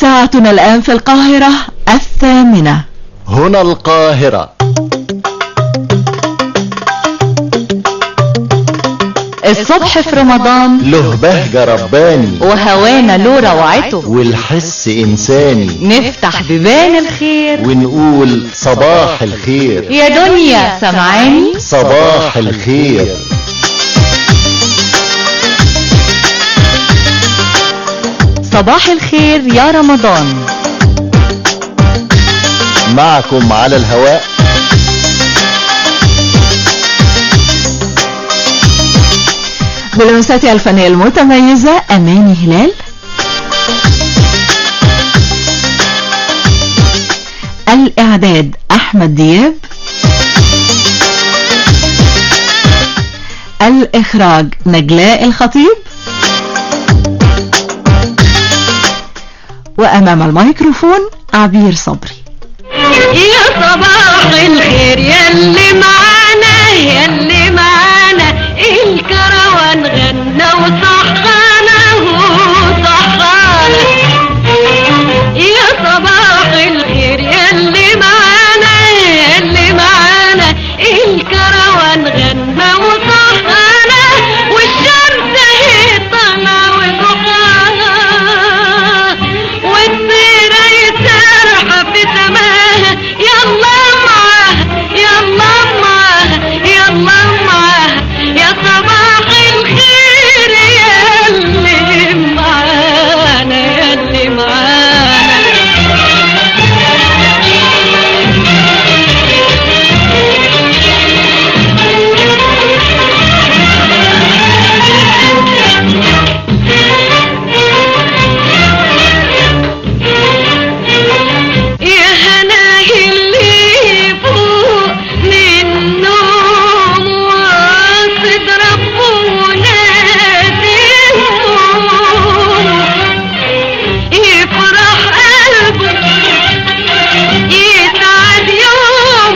ساعتنا الآن في القاهرة الثامنة هنا القاهرة الصبح في رمضان له بهجة رباني وهوانا له روعته والحس إنساني نفتح بيبان الخير ونقول صباح الخير يا دنيا سمعاني صباح الخير صباح الخير يا رمضان معكم على الهواء بلمساتي الفنية المتميزة أماني هلال الإعداد أحمد دياب الإخراج نجلاء الخطيب وأمام الميكروفون عبير صبري يا صباح الخير يلي معانا يلي معانا الكروان غنى وصحانا وصحانا يا صباح الخير يلي معانا يلي معانا الكروان غنى وصحانا والشمس هي طالعة وضحاها والطيرة يسرح في سماها يلا معاها يلا معاها يلا معاها يا صباح الخير يلي معانا يلي معانا يا هناه اللي فوق من النوم واصد ربنا دينهم يفرح قلبه يسعد يوم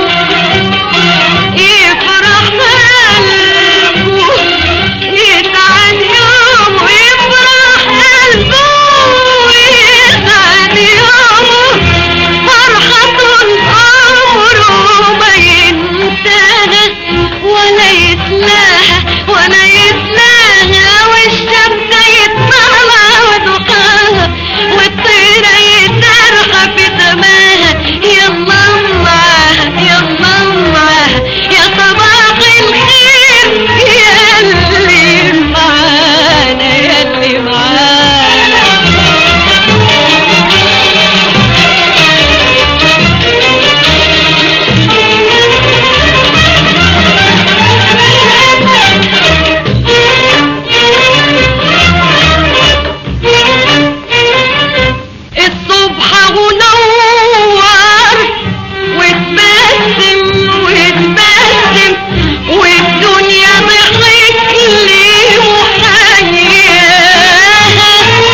يفرح قلبه يسعد يوم يفرح قلبه يسعد يوم فرحة عمره ما ينساها ولا يتلاها ولا يتلاها والشمس يطلع ودقاها والطيرة يترحى في سماها يلا معاها يلا معاها يا صباح الخير يلي معانا يلي معانا الصبح ونور وتبسم وتبسم والدنيا ضحك لي وحياها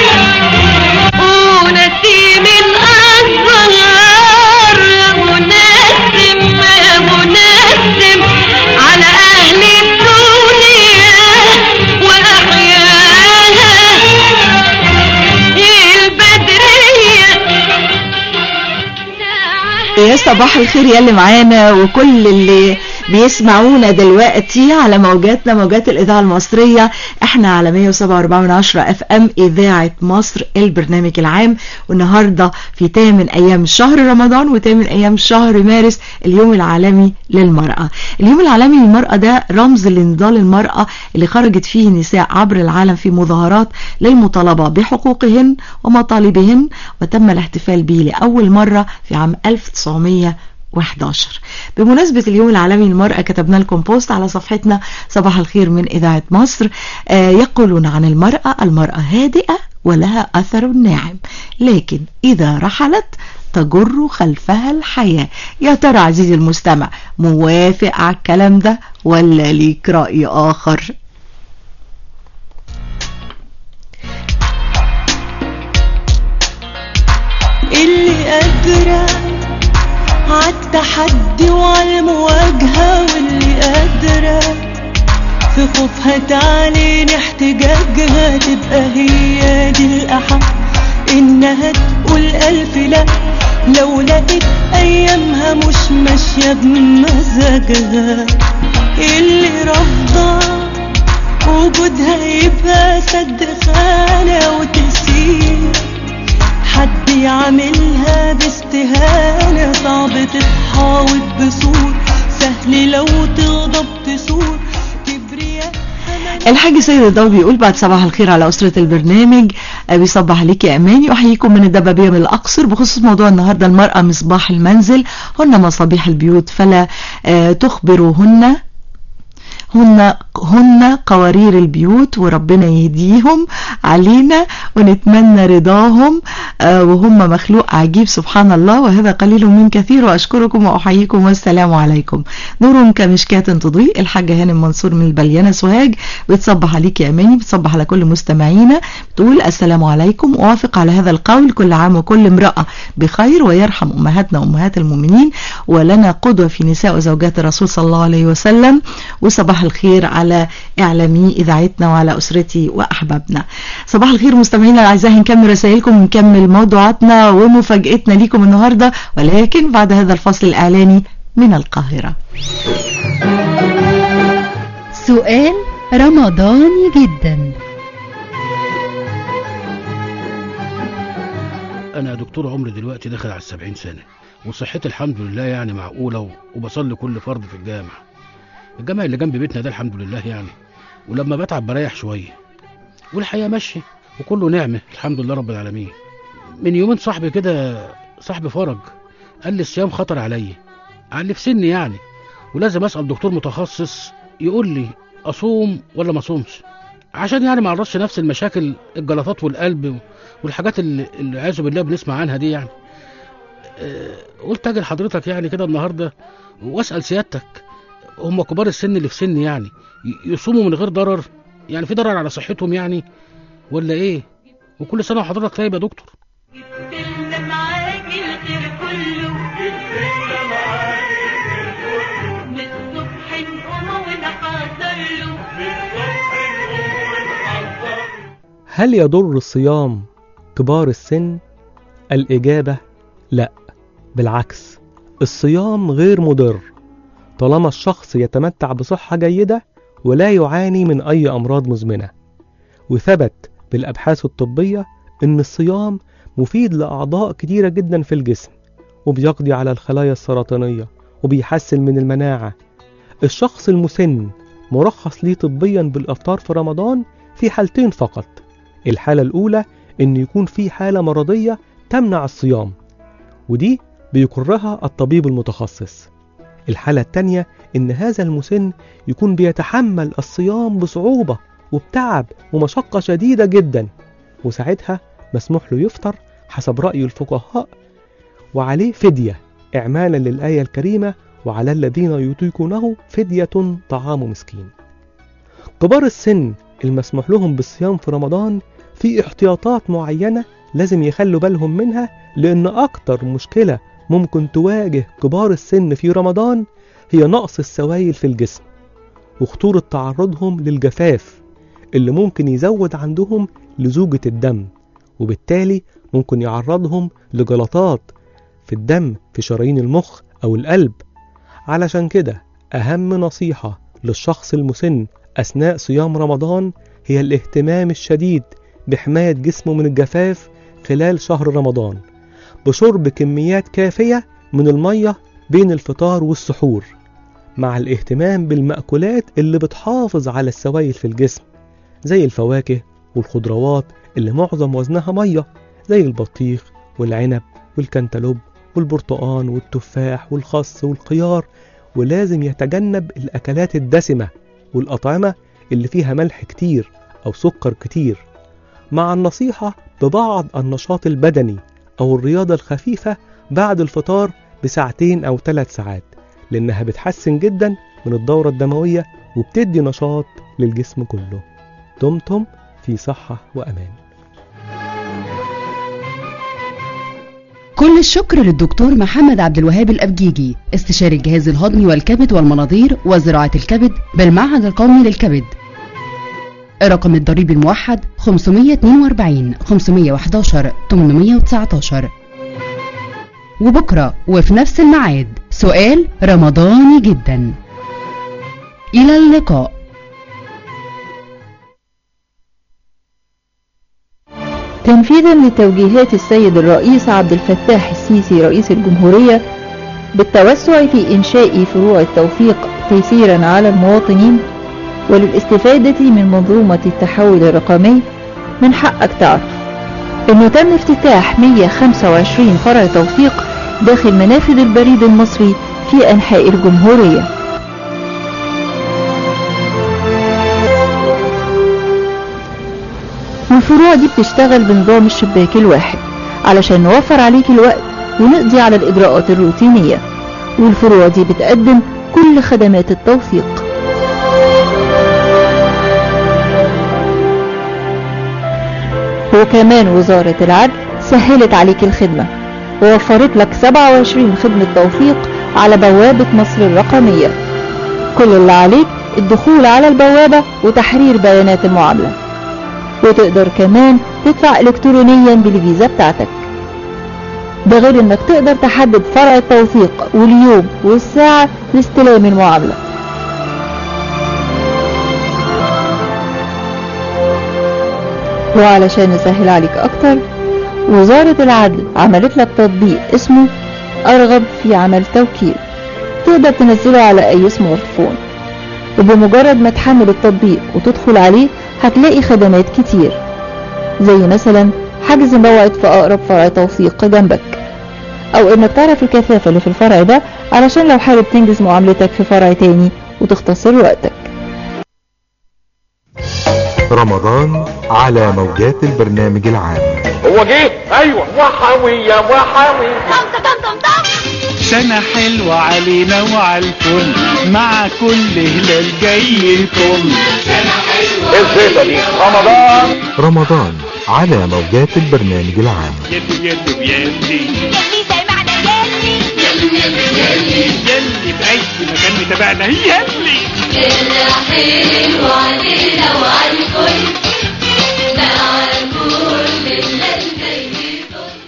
ونسيم الأزهار منسم منسم على أهل الدنيا وأحياها البدرية يا صباح الخير يا اللي معانا وكل اللي بيسمعونا دلوقتي على موجاتنا موجات الإذاعة المصرية احنا على 107.4 اف ام إذاعة مصر البرنامج العام والنهاردة في تامن أيام شهر رمضان وتامن أيام شهر مارس اليوم العالمي للمرأة اليوم العالمي للمرأة ده رمز لنضال المرأة اللي خرجت فيه النساء عبر العالم في مظاهرات للمطالبة بحقوقهن ومطالبهن وتم الاحتفال به لأول مرة في عام 1900 11 بمناسبة اليوم العالمي للمرأة كتبنا لكم بوست على صفحتنا صباح الخير من إذاعة مصر آه يقولون عن المرأة المرأة هادئة ولها أثر ناعم لكن إذا رحلت تجر خلفها الحياة يا ترى عزيزي المستمع موافق على الكلام ده ولا ليك رأي آخر اللي قادرة عالتحدي وعالمواجهة واللي قادرة في خوفها تعلن احتجاجها تبقى هي دي الأحق إنها تقول لا لو لقيت ايامها مش ماشية بمزاجها اللي رافضة وجودها يبقى سد خانة وتسيب حد يعملها باستهانة صعب تتحاوط بسور سهل لو تغضب تسور كبرياء الحاج سيد الضوء بيقول بعد صباح الخير على أسرة البرنامج آه، بيصبح عليك يا أماني وأحييكم من الدبابية من الأقصر بخصوص موضوع النهاردة المرأة مصباح المنزل هن مصابيح البيوت فلا آه، تخبرهن هن هن قوارير البيوت وربنا يهديهم علينا ونتمنى رضاهم آه، وهم مخلوق عجيب سبحان الله وهذا قليل من كثير وأشكركم وأحييكم والسلام عليكم نور كمشكاة تضيء الحاجة هانم منصور من البليانة سوهاج بتصبح عليك يا أماني بتصبح على كل مستمعينا بتقول السلام عليكم أوافق على هذا القول كل عام وكل امرأة بخير ويرحم أمهاتنا وأمهات المؤمنين ولنا قدوة في نساء وزوجات الرسول صلى الله عليه وسلم وصباح الخير على إعلامي إذاعتنا وعلى أسرتي وأحبابنا صباح الخير مستمعينا الأعزاء هنكمل رسائلكم ونكمل موضوعاتنا ومفاجأتنا ليكم النهاردة ولكن بعد هذا الفصل الإعلاني من القاهرة سؤال رمضاني جدا انا دكتور عمري دلوقتي داخل على السبعين سنة وصحتي الحمد لله يعني معقولة و- وبصلي كل فرض في الجامع الجامع اللي جنب بيتنا ده الحمد لله يعني ولما بتعب بريح شوية والحياة ماشية وكله نعمة الحمد لله رب العالمين من يومين صاحبي كده صاحبي فرج قال لي الصيام خطر عليا قال لي في سني يعني ولازم اسال دكتور متخصص يقول لي اصوم ولا ما اصومش عشان يعني ما اعرضش نفس المشاكل الجلطات والقلب والحاجات اللي اللي عايزه بالله بنسمع عنها دي يعني آه، قلت اجي لحضرتك يعني كده النهارده واسال سيادتك هم كبار السن اللي في سني يعني ي- يصوموا من غير ضرر يعني في ضرر على صحتهم يعني ولا ايه وكل سنه وحضرتك طيب يا دكتور اللي معاك الخير كله من الصبح نقوم ونحضر له هل يضر الصيام كبار السن؟ الإجابة لا بالعكس الصيام غير مضر طالما الشخص يتمتع بصحة جيدة ولا يعاني من أي أمراض مزمنة وثبت بالأبحاث الطبية إن الصيام مفيد لأعضاء كتيرة جدا في الجسم وبيقضي على الخلايا السرطانية وبيحسن من المناعة الشخص المسن مرخص ليه طبيا بالإفطار في رمضان في حالتين فقط الحالة الأولى إن يكون في حالة مرضية تمنع الصيام ودي بيقرها الطبيب المتخصص الحالة التانية إن هذا المسن يكون بيتحمل الصيام بصعوبة وبتعب ومشقة شديدة جدا وساعتها مسموح له يفطر حسب رأي الفقهاء وعليه فدية إعمالا للآية الكريمة وعلى الذين يطيقونه فدية طعام مسكين كبار السن المسموح لهم بالصيام في رمضان في احتياطات معينة لازم يخلوا بالهم منها لأن أكتر مشكلة ممكن تواجه كبار السن في رمضان هي نقص السوائل في الجسم وخطورة تعرضهم للجفاف اللي ممكن يزود عندهم لزوجة الدم وبالتالي ممكن يعرضهم لجلطات في الدم في شرايين المخ أو القلب علشان كده أهم نصيحة للشخص المسن أثناء صيام رمضان هي الاهتمام الشديد بحماية جسمه من الجفاف خلال شهر رمضان بشرب كميات كافية من المية بين الفطار والسحور مع الاهتمام بالمأكولات اللي بتحافظ على السوائل في الجسم زي الفواكه والخضروات اللي معظم وزنها مية زي البطيخ والعنب والكنتالوب والبرتقان والتفاح والخس والخيار ولازم يتجنب الأكلات الدسمة والأطعمة اللي فيها ملح كتير أو سكر كتير مع النصيحة ببعض النشاط البدني أو الرياضة الخفيفة بعد الفطار بساعتين أو ثلاث ساعات لأنها بتحسن جدا من الدورة الدموية وبتدي نشاط للجسم كله دمتم في صحة وأمان كل الشكر للدكتور محمد عبد الوهاب الأبجيجي استشاري الجهاز الهضمي والكبد والمناظير وزراعة الكبد بالمعهد القومي للكبد رقم الضريبي الموحد 542 511 819 وبكرة وفي نفس الميعاد سؤال رمضاني جدا إلى اللقاء تنفيذا لتوجيهات السيد الرئيس عبد الفتاح السيسي رئيس الجمهورية بالتوسع في إنشاء فروع التوفيق تيسيرا على المواطنين وللاستفادة من منظومة التحول الرقمي من حقك تعرف انه تم افتتاح 125 فرع توثيق داخل منافذ البريد المصري في انحاء الجمهورية والفروع دي بتشتغل بنظام الشباك الواحد علشان نوفر عليك الوقت ونقضي على الإجراءات الروتينية والفروع دي بتقدم كل خدمات التوثيق وكمان وزارة العدل سهلت عليك الخدمة ووفرت لك 27 خدمة توثيق على بوابة مصر الرقمية كل اللي عليك الدخول على البوابة وتحرير بيانات المعاملة وتقدر كمان تدفع الكترونيا بالفيزا بتاعتك ده غير انك تقدر تحدد فرع التوثيق واليوم والساعة لاستلام المعاملة وعلشان نسهل عليك اكتر وزارة العدل عملت لك تطبيق اسمه ارغب في عمل توكيل تقدر تنزله على اي سمارت فون وبمجرد ما تحمل التطبيق وتدخل عليه هتلاقي خدمات كتير زي مثلا حجز موعد في اقرب فرع توثيق جنبك او انك تعرف الكثافة اللي في الفرع ده علشان لو حابب تنجز معاملتك في فرع تاني وتختصر وقتك رمضان على موجات البرنامج العام هو جه ايوه وحوية وحوي سنة حلوة علينا وعلى الكل مع كل هلال جاي يطل ايه الزيطة دي رمضان رمضان على موجات البرنامج العام يلي يلي يلي يلي زي معنى يلي يلي يلي يلي في أي مكان متابعنا يلي كده حلو علينا وعلى الكل مع كل اللي زي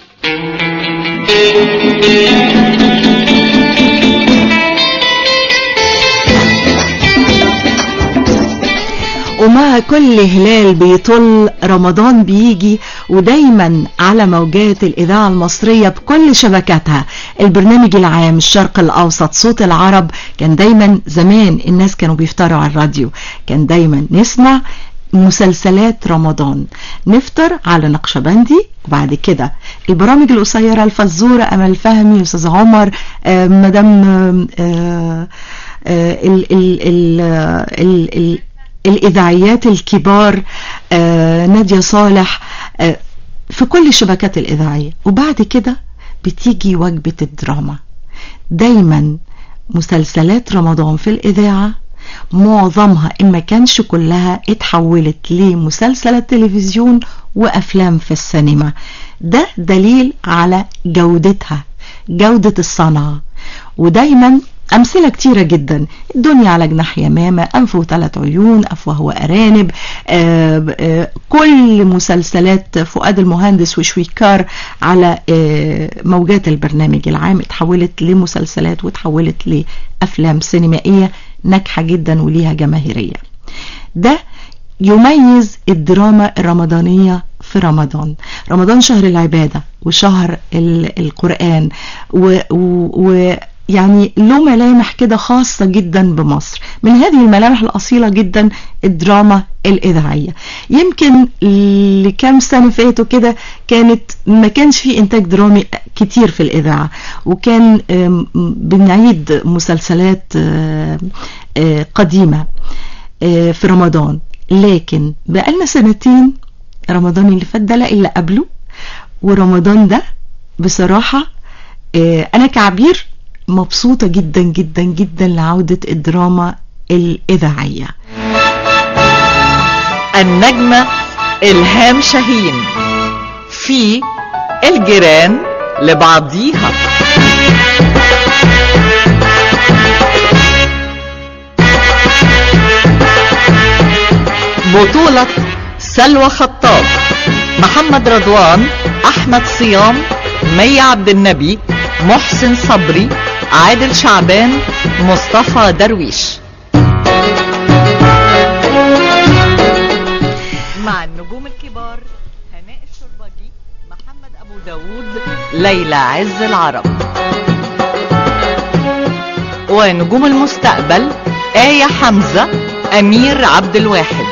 ومع كل هلال بيطل رمضان بيجي ودايما على موجات الإذاعة المصرية بكل شبكاتها البرنامج العام الشرق الأوسط صوت العرب كان دايما زمان الناس كانوا بيفطروا على الراديو كان دايما نسمع مسلسلات رمضان نفطر على نقشبندي وبعد كده البرامج القصيرة الفزورة أمل فهمي أستاذ عمر آه، مدام آه، آه، ال ال ال ال ال الإذاعيات الكبار آه، نادية صالح آه، في كل الشبكات الإذاعية وبعد كده بتيجي وجبة الدراما دايما مسلسلات رمضان في الإذاعة معظمها إن ما كانش كلها اتحولت لمسلسلات تلفزيون وأفلام في السينما ده دليل على جودتها جودة الصنعة ودايما أمثلة كتيرة جدا الدنيا على جناح يمامة أنف وثلاث عيون أفواه وأرانب آه آه كل مسلسلات فؤاد المهندس وشويكار على آه موجات البرنامج العام اتحولت لمسلسلات واتحولت لأفلام سينمائية ناجحة جدا وليها جماهيرية ده يميز الدراما الرمضانية في رمضان رمضان شهر العبادة وشهر القرآن و, و, و يعني له ملامح كده خاصة جدا بمصر من هذه الملامح الأصيلة جدا الدراما الإذاعية يمكن لكام سنة فاتوا كده كانت ما كانش في إنتاج درامي كتير في الإذاعة وكان بنعيد مسلسلات قديمة في رمضان لكن بقالنا سنتين رمضان اللي فات ده لا إلا قبله ورمضان ده بصراحة أنا كعبير مبسوطة جدا جدا جدا لعودة الدراما الإذاعية النجمة إلهام شاهين في الجيران لبعضيها بطولة سلوى خطاب محمد رضوان أحمد صيام مي عبد النبي محسن صبري عادل شعبان مصطفى درويش مع النجوم الكبار هناء الشربجي محمد أبو داوود ليلى عز العرب ونجوم المستقبل آية حمزة أمير عبد الواحد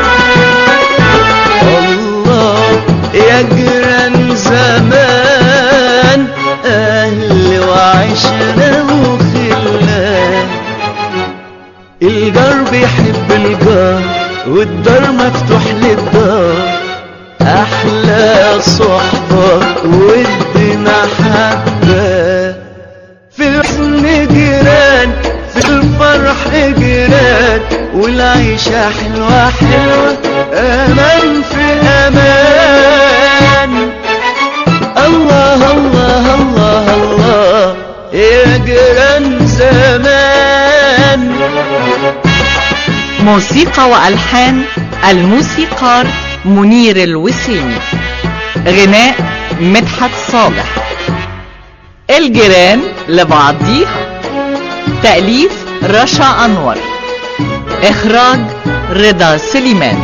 الله يا جيران زمان أهل وعشرة وخلان الجار بيحب الجار والدار مفتوح للدار أحلى صحبة ود محبة في الحزن جيران في الفرح جيران والعيشة حلوة حلوة أمان في أمان الله الله الله الله يا جيران زمان موسيقى وألحان الموسيقار منير الوسيمي غناء مدحت صالح الجيران لبعضيها تأليف رشا أنور إخراج رضا سليمان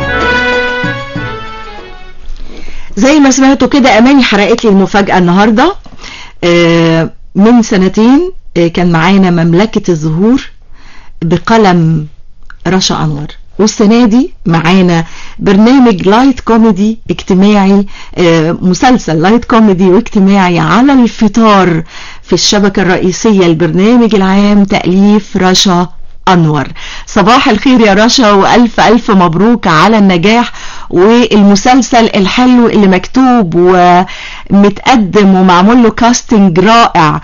زي ما سمعتوا كده اماني حرقت لي المفاجاه النهارده آه، من سنتين آه، كان معانا مملكه الزهور بقلم رشا انور والسنه دي معانا برنامج لايت كوميدي اجتماعي آه، مسلسل لايت كوميدي واجتماعي على الفطار في الشبكه الرئيسيه البرنامج العام تاليف رشا انور صباح الخير يا رشا والف الف مبروك على النجاح والمسلسل الحلو اللي مكتوب ومتقدم ومعمول له كاستنج رائع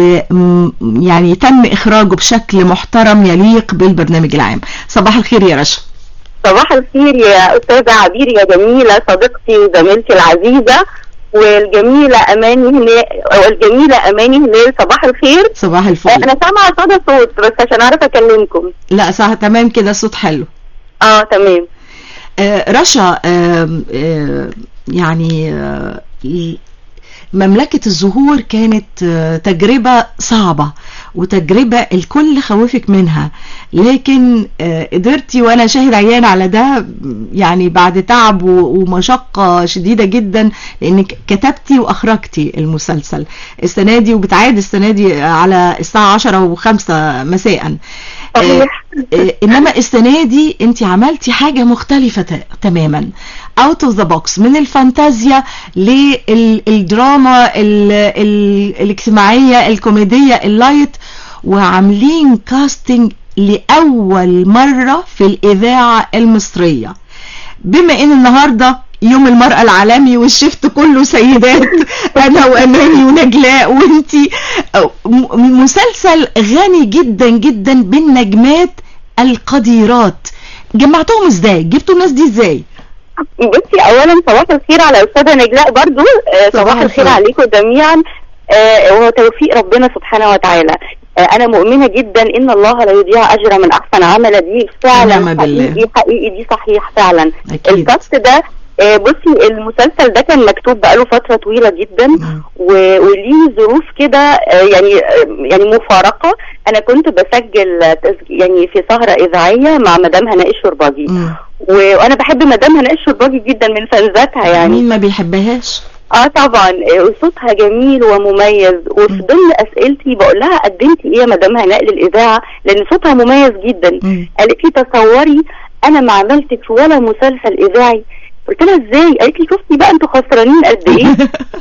ويعني تم اخراجه بشكل محترم يليق بالبرنامج العام صباح الخير يا رشا صباح الخير يا أستاذة عبير يا جميلة صديقتي وزميلتي العزيزة والجميلة أماني هلال والجميلة أماني هلال صباح الخير صباح الفل أنا سامعة صدى صوت بس عشان أعرف أكلمكم لا صح تمام كده الصوت حلو اه تمام آه رشا آه آه يعني آه مملكة الزهور كانت آه تجربة صعبة وتجربة الكل خوفك منها لكن آه قدرتي وانا شاهد عيان على ده يعني بعد تعب و- ومشقة شديدة جدا لانك كتبتي واخرجتي المسلسل السنة دي وبتعاد السنة دي على الساعة 10 وخمسة مساء آه، آه، انما السنه دي انت عملتي حاجه مختلفه ت- تماما اوت اوف ذا بوكس من الفانتازيا للدراما ال ال الاجتماعيه الكوميديه اللايت وعاملين كاستنج لاول مره في الاذاعه المصريه بما ان النهارده يوم المرأة العالمي والشفت كله سيدات انا واماني ونجلاء وانتي م- مسلسل غني جدا جدا بالنجمات القديرات جمعتهم ازاي جبتوا الناس دي ازاي بصي أولا صباح الخير على أستاذة نجلاء برضو آه، صباح صباح الخير الخير. عليكم جميعا آه، وهو توفيق ربنا سبحانه وتعالى آه، أنا مؤمنة جدا إن الله لا يضيع أجر من أحسن عمل دي فعلا ونعم بالله. حقيقي حقيقي دي صحيح فعلا أكيد. الكاست ده آه، بصي المسلسل ده كان مكتوب بقاله فترة طويلة جدا و- وليه ظروف كده آه، يعني آه، يعني مفارقة أنا كنت بسجل آه، تسج- يعني في سهرة إذاعية مع مدام هناء الشرباجي و- وانا بحب مدام هناء الشرباجي جدا من فانزاتها يعني مين ما بيحبهاش اه طبعا آه، صوتها جميل ومميز وفي ضمن اسئلتي بقول لها قدمتي ايه يا مدام هناء للاذاعه لان صوتها مميز جدا قالت لي تصوري انا ما عملتش ولا مسلسل اذاعي قلت لها ازاي قالت لي شفتي بقى انتوا خسرانين قد ايه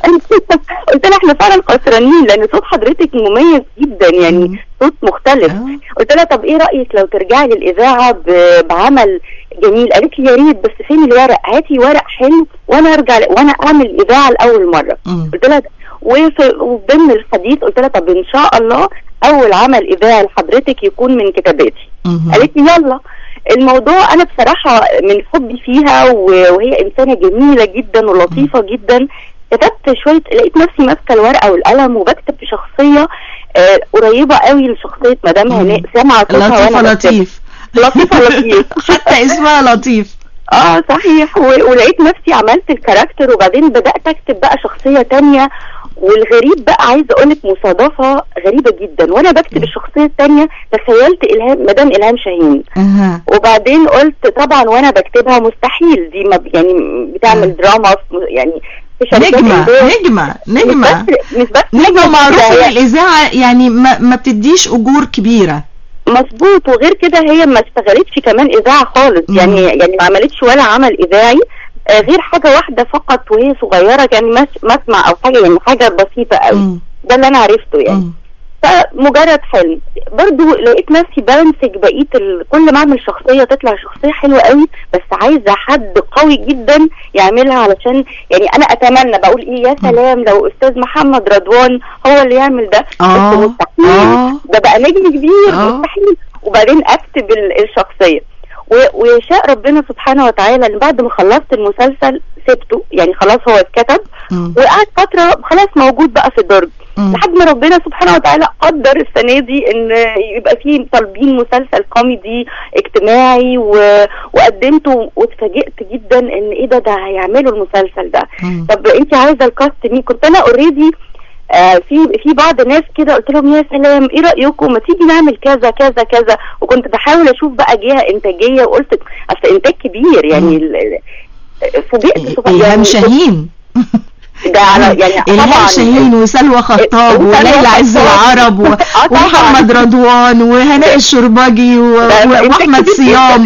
قلت لها احنا فعلا خسرانين لان صوت حضرتك مميز جدا يعني صوت مختلف قلت لها طب ايه رايك لو ترجعي للاذاعه ب- بعمل جميل قالت لي يا ريت بس فين الورق هاتي ورق حلو وانا ارجع ل- وانا اعمل الاذاعه لاول مره قلت لها وفي وضمن الحديث قلت لها طب ان شاء الله اول عمل اذاعي لحضرتك يكون من كتاباتي قالت لي يلا الموضوع انا بصراحه من حبي فيها و- وهي انسانه جميله جدا ولطيفه جدا كتبت شويه لقيت نفسي ماسكه الورقه والقلم وبكتب في شخصيه آه قريبه قوي لشخصيه مدام هناء سامعه صوتها لطيفة وانا بكتب. لطيف لطيفه لطيف حتى اسمها لطيف اه صحيح و- ولقيت نفسي عملت الكاركتر وبعدين بدأت اكتب بقى شخصية تانية والغريب بقى عايزه اقول لك مصادفه غريبه جدا وانا بكتب الشخصيه الثانيه تخيلت الهام مدام الهام شاهين اها وبعدين قلت طبعا وانا بكتبها مستحيل دي ما ب- يعني بتعمل دراما في- يعني في شركات نجمة إنتاج. نجمة نجمة مش بس مش بس نجمة معروفة هي- في الإذاعة يعني ما, ما بتديش أجور كبيرة مظبوط وغير كده هي ما اشتغلتش كمان اذاعه خالص يعني يعني ما عملتش ولا عمل اذاعي آه، غير حاجه واحده فقط وهي صغيره يعني مس- مسمع او حاجه يعني حاجه بسيطه قوي ده اللي انا عرفته يعني فمجرد حلم برضو لقيت نفسي بمسك بقيه ال... كل ما اعمل شخصيه تطلع شخصيه حلوه قوي بس عايزه حد قوي جدا يعملها علشان يعني انا اتمنى بقول ايه يا سلام لو استاذ محمد رضوان هو اللي يعمل ده آه، بس مستحيل آه. ده بقى نجم كبير آه. مستحيل وبعدين اكتب ال- الشخصيه و- ويشاء ربنا سبحانه وتعالى ان بعد ما خلصت المسلسل سبته يعني خلاص هو اتكتب وقعد فتره خلاص موجود بقى في الدرج لحد ما ربنا سبحانه وتعالى قدر السنه دي ان يبقى فيه طالبين مسلسل كوميدي اجتماعي و... وقدمته واتفاجئت جدا ان ايه ده ده هيعملوا المسلسل ده طب انت عايزه الكاست مين كنت انا اوريدي آه في في بعض الناس كده قلت لهم يا سلام ايه رايكم ما تيجي نعمل كذا كذا كذا وكنت بحاول اشوف بقى جهه انتاجيه وقلت اصل انتاج كبير يعني ال- ال- فوجئت سبحان- إلهام يعني شاهين ده على يعني إلهام طبعا شاهين وسلوى خطاب وسلوى وليلى عز خطاب. العرب و- آه طبعاً. ومحمد رضوان وهناء الشربجي و- ده- ده و- واحمد إنتاج كبير صيام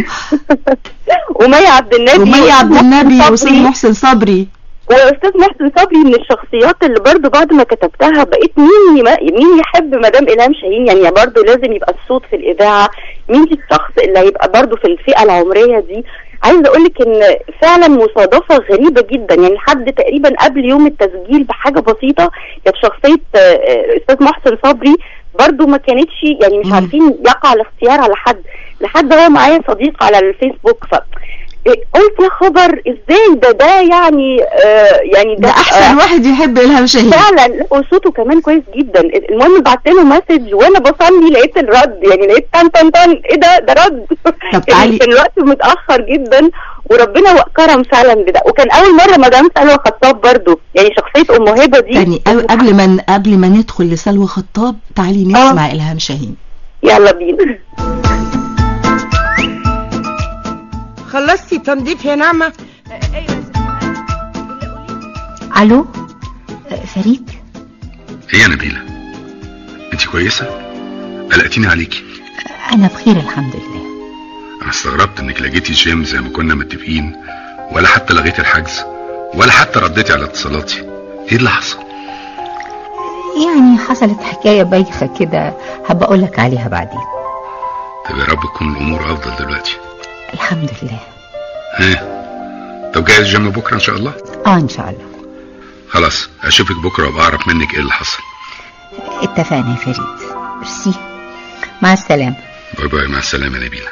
ومية عبد النبي ومي عبد النبي صبري. واستاذ محسن صبري واستاذ محسن صبري من الشخصيات اللي برضو بعد ما كتبتها بقيت مين يم- مين يحب مدام الهام شاهين يعني برضو لازم يبقى الصوت في الاذاعه مين الشخص اللي هيبقى برضو في الفئه العمريه دي عايزه اقول لك ان فعلا مصادفه غريبه جدا يعني لحد تقريبا قبل يوم التسجيل بحاجه بسيطه كانت شخصيه آه، آه، استاذ محسن صبري برضو ما كانتش يعني مش عارفين يقع الاختيار على حد لحد هو معايا صديق على الفيسبوك ف إيه، قلت يا خبر ازاي ده ده يعني آه يعني ده, ده أحسن آه واحد يحب إلهام شاهين فعلا لا، وصوته كمان كويس جدا المهم بعت له مسج وانا بصلي لقيت الرد يعني لقيت تن تن تن ايه ده ده رد طب تعالي. كان الوقت متاخر جدا وربنا كرم فعلا بده وكان اول مره مدام سلوى خطاب برضو يعني شخصيه ام هبه دي يعني قبل- قبل ما قبل ما ندخل لسلوى خطاب تعالي نسمع إلهام شاهين يلا بينا خلصتي تنظيف يا نعمة الو فريد ايه يا نبيلة انت كويسة قلقتيني عليكي انا بخير الحمد لله انا استغربت انك لقيتي جيم زي ما كنا متفقين ولا حتى لغيتي الحجز ولا حتى رديتي على اتصالاتي ايه اللي حصل يعني حصلت حكايه بايخه كده هبقى اقول لك عليها بعدين طب يا رب تكون الامور افضل دلوقتي الحمد لله ها طب جاهز جيم بكره ان شاء الله اه ان شاء الله خلاص اشوفك بكره وابقى اعرف منك ايه اللي حصل اتفقنا يا فريد ميرسي مع السلامه باي باي مع السلامه يا نبيلة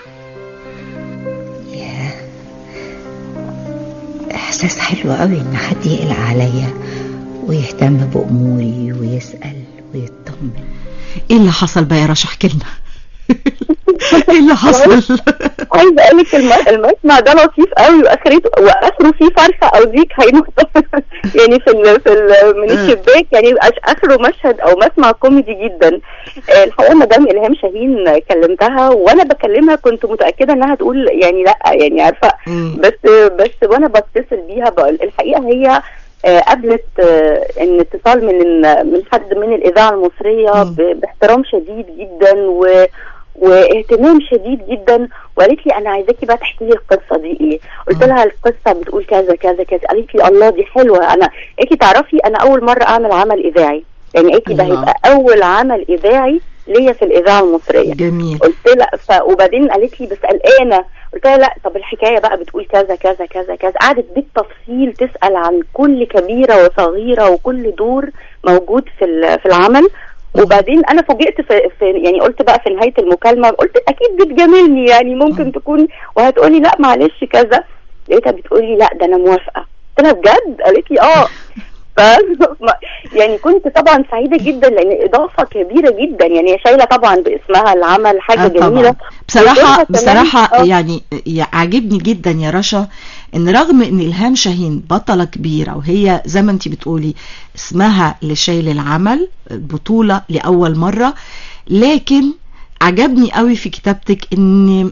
احساس حلو قوي ان حد يقلق عليا ويهتم باموري ويسال ويطمن ايه اللي حصل بقى يا رشا احكي لنا ايه اللي حصل عايزه اقول لك الم- المسمع ده لطيف قوي واخرته واخره فيه فرخه او ديك هينط يعني في ال في ال من الشباك يعني يبقى اخره مشهد او مسمع كوميدي جدا آه، الحقيقه مدام الهام شاهين كلمتها وانا بكلمها كنت متاكده انها تقول يعني لا يعني عارفه بس بس وانا بتصل بيها بقول الحقيقه هي آه، قابلت آه، ان اتصال من من حد من الاذاعه المصريه ب- باحترام شديد جدا و واهتمام شديد جدا وقالت لي انا عايزاكي بقى تحكي لي القصه دي ايه قلت لها القصه بتقول كذا كذا كذا قالت لي الله دي حلوه انا قالت لي تعرفي انا اول مره اعمل عمل اذاعي يعني قالت لي ده الله. هيبقى اول عمل اذاعي ليا في الاذاعه المصريه جميل قلت لها ف... وبعدين قالت لي بس قلقانه قلت لها لا طب الحكايه بقى بتقول كذا كذا كذا كذا قعدت بالتفصيل تسال عن كل كبيره وصغيره وكل دور موجود في ال- في العمل وبعدين انا فوجئت في, في يعني قلت بقى في نهايه المكالمه قلت اكيد بتجاملني يعني ممكن تكون وهتقولي لا معلش كذا لقيتها بتقولي لا ده انا موافقه قلت لها بجد قالت لي اه ف ما- يعني كنت طبعا سعيده جدا لان اضافه كبيره جدا يعني هي شايله طبعا باسمها العمل حاجه آه طبعا. جميله بصراحة ودورها كمان- بصراحة آه. يعني يع- عاجبني جدا يا رشا ان رغم ان الهام شاهين بطلة كبيرة وهي زي ما انت بتقولي اسمها لشيل العمل بطولة لأول مرة لكن عجبني قوي في كتابتك ان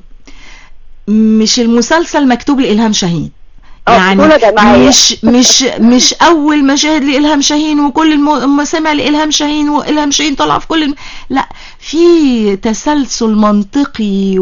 مش المسلسل مكتوب لإلهام شاهين آه، بطولة جماعية. مش مش مش اول مشاهد لإلهام شاهين وكل المسامع لإلهام شاهين وإلهام شاهين طالعه في كل الم... لا في تسلسل منطقي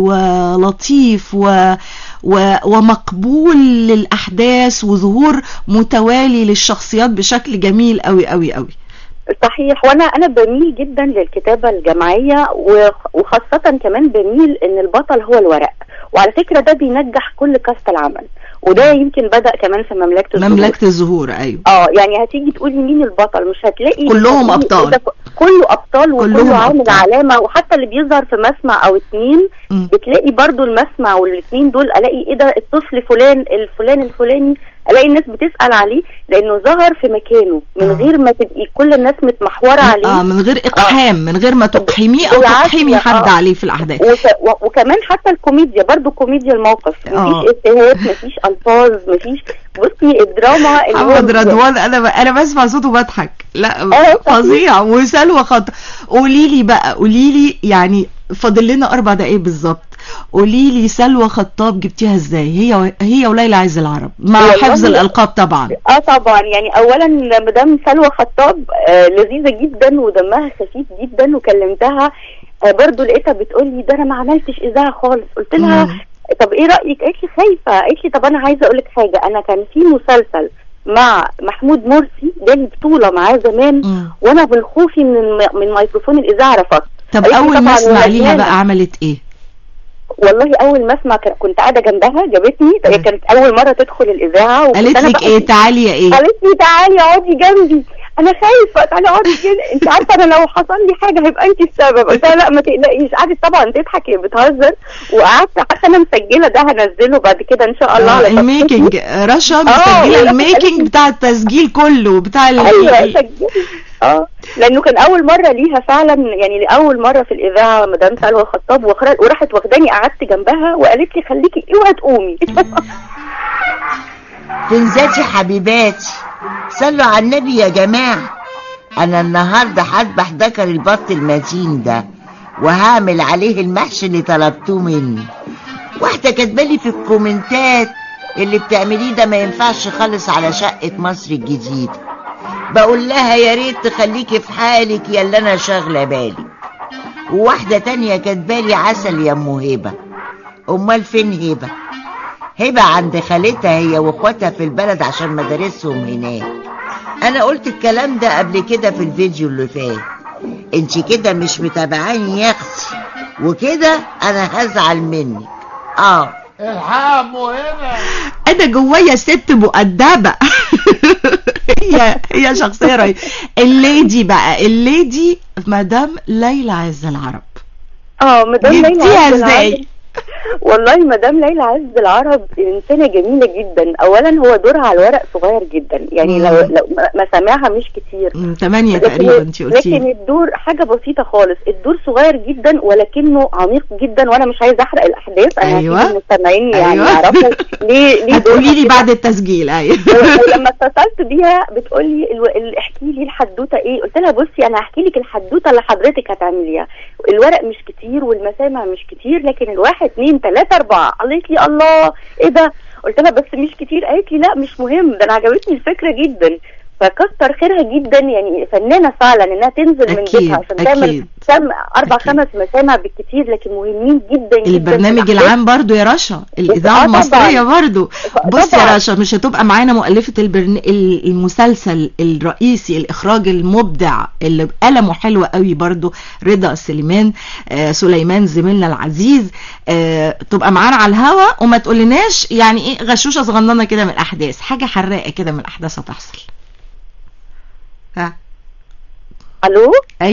ولطيف و... و... ومقبول للأحداث وظهور متوالي للشخصيات بشكل جميل قوي قوي قوي صحيح وانا انا بميل جدا للكتابه الجماعيه وخ- وخاصه كمان بميل ان البطل هو الورق وعلى فكره ده بينجح كل كاست العمل وده يمكن بدا كمان في مملكه الزهور مملكة الزهور ايوه اه يعني هتيجي تقولي مين البطل مش هتلاقي كلهم مش هتلاقي أبطال. إيه ده ك- كله ابطال كلهم وكله عامل أبطال. علامه وحتى اللي بيظهر في مسمع او اتنين مم. بتلاقي برضو المسمع والاتنين دول الاقي ايه ده الطفل فلان الفلان الفلاني الاقي الناس بتسال عليه لانه ظهر في مكانه من آه. غير ما تبقي كل الناس متمحوره عليه اه من غير اقحام من غير ما تقحميه او بالعكس، تقحمي حد آه. عليه في الاحداث وك... و- وكمان حتى الكوميديا برضو كوميديا الموقف آه. مفيش افيهات مفيش الفاظ مفيش بصي الدراما اللي هو محمد رضوان انا ب... انا بسمع صوته بضحك لا آه، فظيع وسلوى خط قولي لي بقى قولي لي يعني فاضل لنا اربع دقايق بالظبط قولي لي سلوى خطاب جبتيها ازاي هي و... هي وليلى عز العرب مع والله- حفظ الالقاب طبعا اه طبعا يعني اولا مدام سلوى خطاب آه لذيذه جدا ودمها خفيف جدا وكلمتها آه برضو لقيتها بتقول لي ده انا ما عملتش اذاعه خالص قلت لها مم. طب ايه رايك قالت لي خايفه قالت لي طب انا عايزه اقول لك حاجه انا كان في مسلسل مع محمود مرسي جالي بطوله معاه زمان مم. وانا من خوفي من الم- من ميكروفون الاذاعه رفضت طب قالت لي اول طبعاً ما اسمع ليها وهيانا. بقى عملت ايه والله اول ما اسمع ك- كنت قاعده جنبها جابتني هي كانت اول مره تدخل الاذاعه وكنت قالت أنا لك بقى- ايه تعالي يا ايه قالت لي تعالي اقعدي جنبي انا خايفه تعالي اقعدي كده انت عارفه انا لو حصل لي حاجه هيبقى انت السبب قلت لها لا ما تقلقيش قعدت طبعا تضحك هي بتهزر وقعدت حتى انا مسجله ده هنزله بعد كده ان شاء الله آه على صفحتي. الميكنج رشا آه، مسجله ورشا الميكنج قالت لي- بتاع التسجيل كله بتاع ال... ايوه ال- سجلي اه لانه كان اول مره ليها فعلا يعني لاول مره في الاذاعه مدام سلوى خطاب وخر- وراحت واخداني قعدت جنبها وقالت لي خليكي اوعي تقومي تنزاتي حبيباتي صلوا على النبي يا جماعة أنا النهاردة هذبح ذكر البط المتين ده وهعمل عليه المحشي اللي طلبتوه مني واحدة كاتبالي في الكومنتات اللي بتعمليه ده ما ينفعش خالص على شقة مصر الجديدة بقول لها يا ريت تخليكي في حالك يا اللي أنا شاغلة بالي وواحدة تانية كاتبالي عسل يا أم هبة أمال فين هبة؟ هبة عند خالتها هي واخواتها في البلد عشان مدارسهم هناك انا قلت الكلام ده قبل كده في الفيديو اللي فات انت كده مش متابعاني يا اختي وكده انا هزعل منك اه الحقوا هنا انا جوايا ست مؤدبه هي هي شخصيه رهيبه الليدي بقى الليدي مدام ليلى عز العرب اه مدام ليلى جبتيها عز ازاي؟ العرب والله مدام ليلى عز العرب انسانه جميله جدا اولا هو دورها على الورق صغير جدا يعني مم. لو لو مسامعها مش كتير مم، تمانية لكن- تقريبا انت قلتي لكن الدور حاجه بسيطه خالص الدور صغير جدا ولكنه عميق جدا وانا مش عايزه احرق الاحداث انا أيوة. هسيب المستمعين يعني أيوة. يعرفوا ليه ليه هتقولي لي دورها بعد التسجيل ايوه ولما اتصلت بيها بتقول لي الو... ال- احكي لي الحدوته ايه قلت لها بصي انا هحكي لك الحدوته اللي حضرتك هتعمليها الورق مش كتير والمسامع مش كتير لكن الواحد اتنين تلاته اربعه قالت لي الله ايه ده قلت لها بس مش كتير قالت لي لا مش مهم ده انا عجبتني الفكره جدا فكتر خيرها جدا يعني فنانه فعلا انها تنزل من أكيد، بيتها عشان تعمل أكيد. سمع اربع خمس مسامع بالكتير لكن مهمين جدا جدا في البرنامج الأحداث. العام برضو يا رشا الاذاعه آه المصريه طبعاً. برضو بص يا طبعاً. رشا مش هتبقى معانا مؤلفه البرن... ال- المسلسل الرئيسي الاخراج المبدع اللي قلمه حلو قوي برضو رضا سليمان آه سليمان زميلنا العزيز آه تبقى معانا على الهوا وما تقولناش يعني ايه غشوشه صغننه كده من الاحداث حاجه حراقه كده من الاحداث هتحصل ها الو ايوه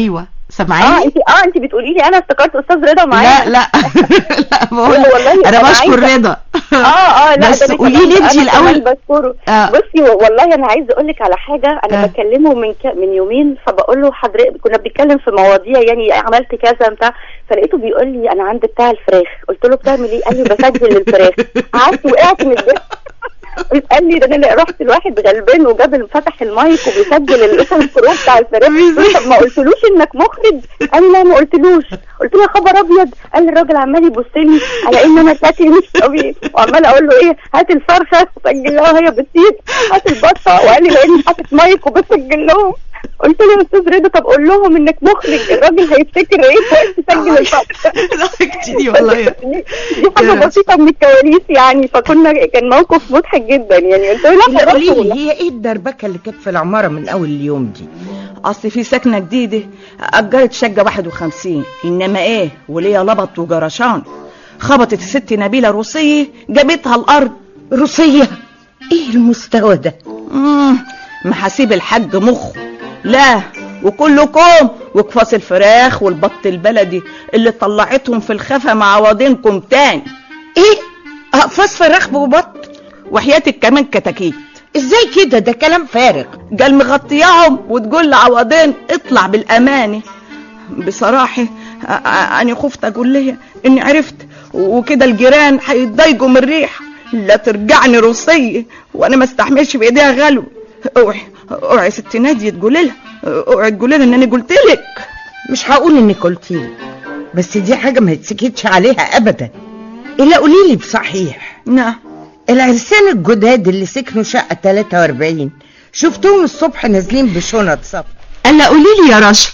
سامعاني اه انت اه انت بتقولي لي انا افتكرت استاذ رضا معايا لا لا لا بقول والله انا أنا بشكر عايزة- رضا اه اه لا بس ده أنا قولي كمان- لي انت أنا كمان الاول بشكره آه. بصي والله انا عايزه اقول لك على حاجه انا آه. بكلمه من ك... من يومين فبقول له حضرتك كنا بنتكلم في مواضيع يعني عملت كذا بتاع فلقيته بيقول لي انا عندي بتاع الفراخ قلت له بتعمل ايه قال لي بسجل الفراخ قعدت وقعت من الضحك قال لي ده انا رحت لواحد غلبان وجاب فتح المايك وبيسجل الكرو بتاع الفراخ قلت له طب ما قلتلوش انك مخرج قال لي لا ما قلتلوش قلت له يا خبر ابيض قال لي الراجل عمال يبص لي على ان انا شكلي مش طبيعي وعمال اقول له ايه هات الفرخه وسجل لها وهي بتطير هات البطه وقال لي لاني حاطط مايك وبسجل لهم قلت له يا استاذ رضا طب قول لهم انك مخرج الراجل هيفتكر ايه كويس تسجل الفرخه ضحكتني والله دي حاجه بسيطه من الكواليس يعني فكنا كان موقف مضحك جدا يعني قلت له لا اللي خلاص قولي والله. لي هي ايه الدربكه اللي كانت في العماره من اول اليوم دي اصل في سكنه جديده اجرت شقه 51 انما ايه وليا لبط وجرشان خبطت الست نبيله روسيه جابتها الارض روسيه ايه المستوى ده مم، محاسيب الحاج مخه لا وكلكم وكفاس الفراخ والبط البلدي اللي طلعتهم في الخفا مع وادينكم تاني ايه اقفاص فراخ وبط وحياتك كمان كتاكيت ازاي كده ده كلام فارغ قال مغطياهم وتقول لعوضين اطلع بالامانه بصراحه أ- أ- انا خفت اقول لها اني عرفت وكده الجيران هيتضايقوا من الريح لا ترجعني روسيه وانا ما استحملش بايديها غلو اوعي اوعي يا ست ناديه تقولي لها اوعي تقولي لها ان انا قلت لك مش هقول انك قلتي لي بس دي حاجه ما يتسكتش عليها ابدا الا قولي لي بصحيح نعم العرسان الجداد اللي سكنوا شقه 43 شفتهم الصبح نازلين بشنط صف الا قولي لي يا رشا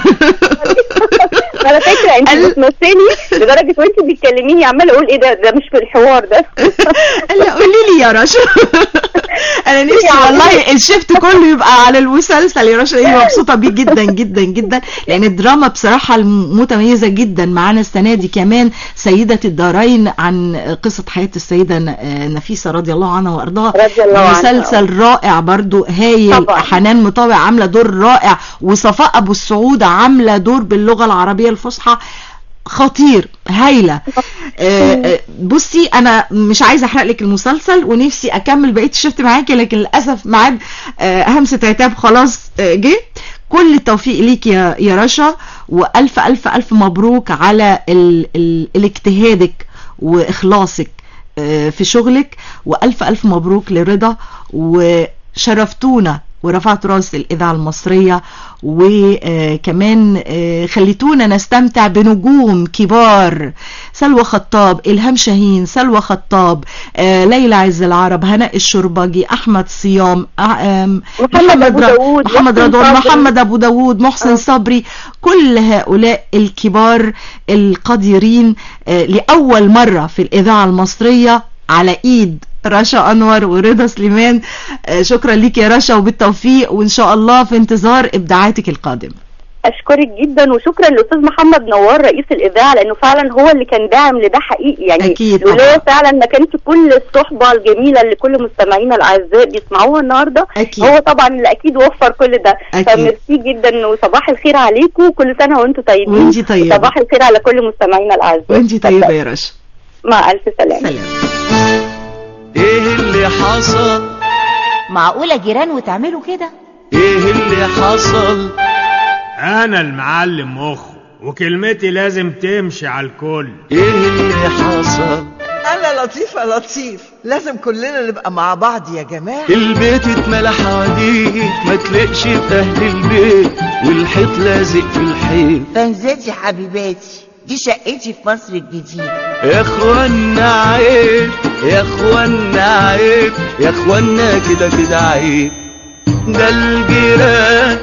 على فكره انت بتمثلي لدرجه وانت بتكلميني عماله اقول ايه ده ده مش في الحوار ده لا قولي لي يا رشا انا نفسي والله الشفت كله يبقى على المسلسل يا رشا ايه مبسوطه بيه جدا جدا جدا لان الدراما بصراحه الم- متميزه جدا معانا السنه دي كمان سيده الدارين عن قصه حياه السيده ن- آه، نفيسه رضي الله عنها وارضاها رضي الله عنها. مسلسل رائع برضو هايل طبعاً. حنان مطاوع عامله دور رائع وصفاء ابو السعود عامله دور باللغه العربيه الفصحى خطير هايله آه، آه، بصي انا مش عايزه احرق لك المسلسل ونفسي اكمل بقيه الشفت معاكي لكن للاسف ميعاد آه، همسه عتاب خلاص آه، جه كل التوفيق ليك يا يا رشا والف الف الف مبروك على ال ال الاجتهادك واخلاصك آه، في شغلك والف الف مبروك لرضا وشرفتونا ورفعت راس الإذاعة المصرية وكمان خليتونا نستمتع بنجوم كبار سلوى خطاب إلهام شاهين سلوى خطاب آه، ليلى عز العرب هناء الشربجي أحمد صيام آه، آم، محمد أبو ر- داوود، محمد محسن رضوان صبري. محمد أبو داوود محسن صبري كل هؤلاء الكبار القديرين آه، لأول مرة في الإذاعة المصرية على إيد رشا أنور ورضا سليمان آه، شكرا ليك يا رشا وبالتوفيق وإن شاء الله في انتظار إبداعاتك القادمة اشكرك جدا وشكرا للاستاذ محمد نوار رئيس الاذاعه لانه فعلا هو اللي كان داعم لده حقيقي يعني أكيد لولا فعلا ما كانش كل الصحبه الجميله اللي كل مستمعينا الاعزاء بيسمعوها النهارده أكيد. هو طبعا اللي اكيد وفر كل ده أكيد. فميرسي جدا وصباح الخير عليكم كل سنه وانتم طيبين وإنتي طيبة. وصباح الخير على كل مستمعينا الاعزاء وانتي طيبة يا رشا مع الف سلامه سلام ايه اللي حصل معقولة جيران وتعملوا كده ايه اللي حصل انا المعلم مخ وكلمتي لازم تمشي على الكل ايه اللي حصل انا لطيف يا لطيف لازم كلنا نبقى مع بعض يا جماعه البيت اتملى حواديت ما تلاقش في اهل البيت والحيط لازق في الحيط فانزاتي حبيباتي دي شقتي في مصر الجديدة يا اخوانا عيب يا اخوانا عيب يا اخوانا كده كده عيب ده الجيران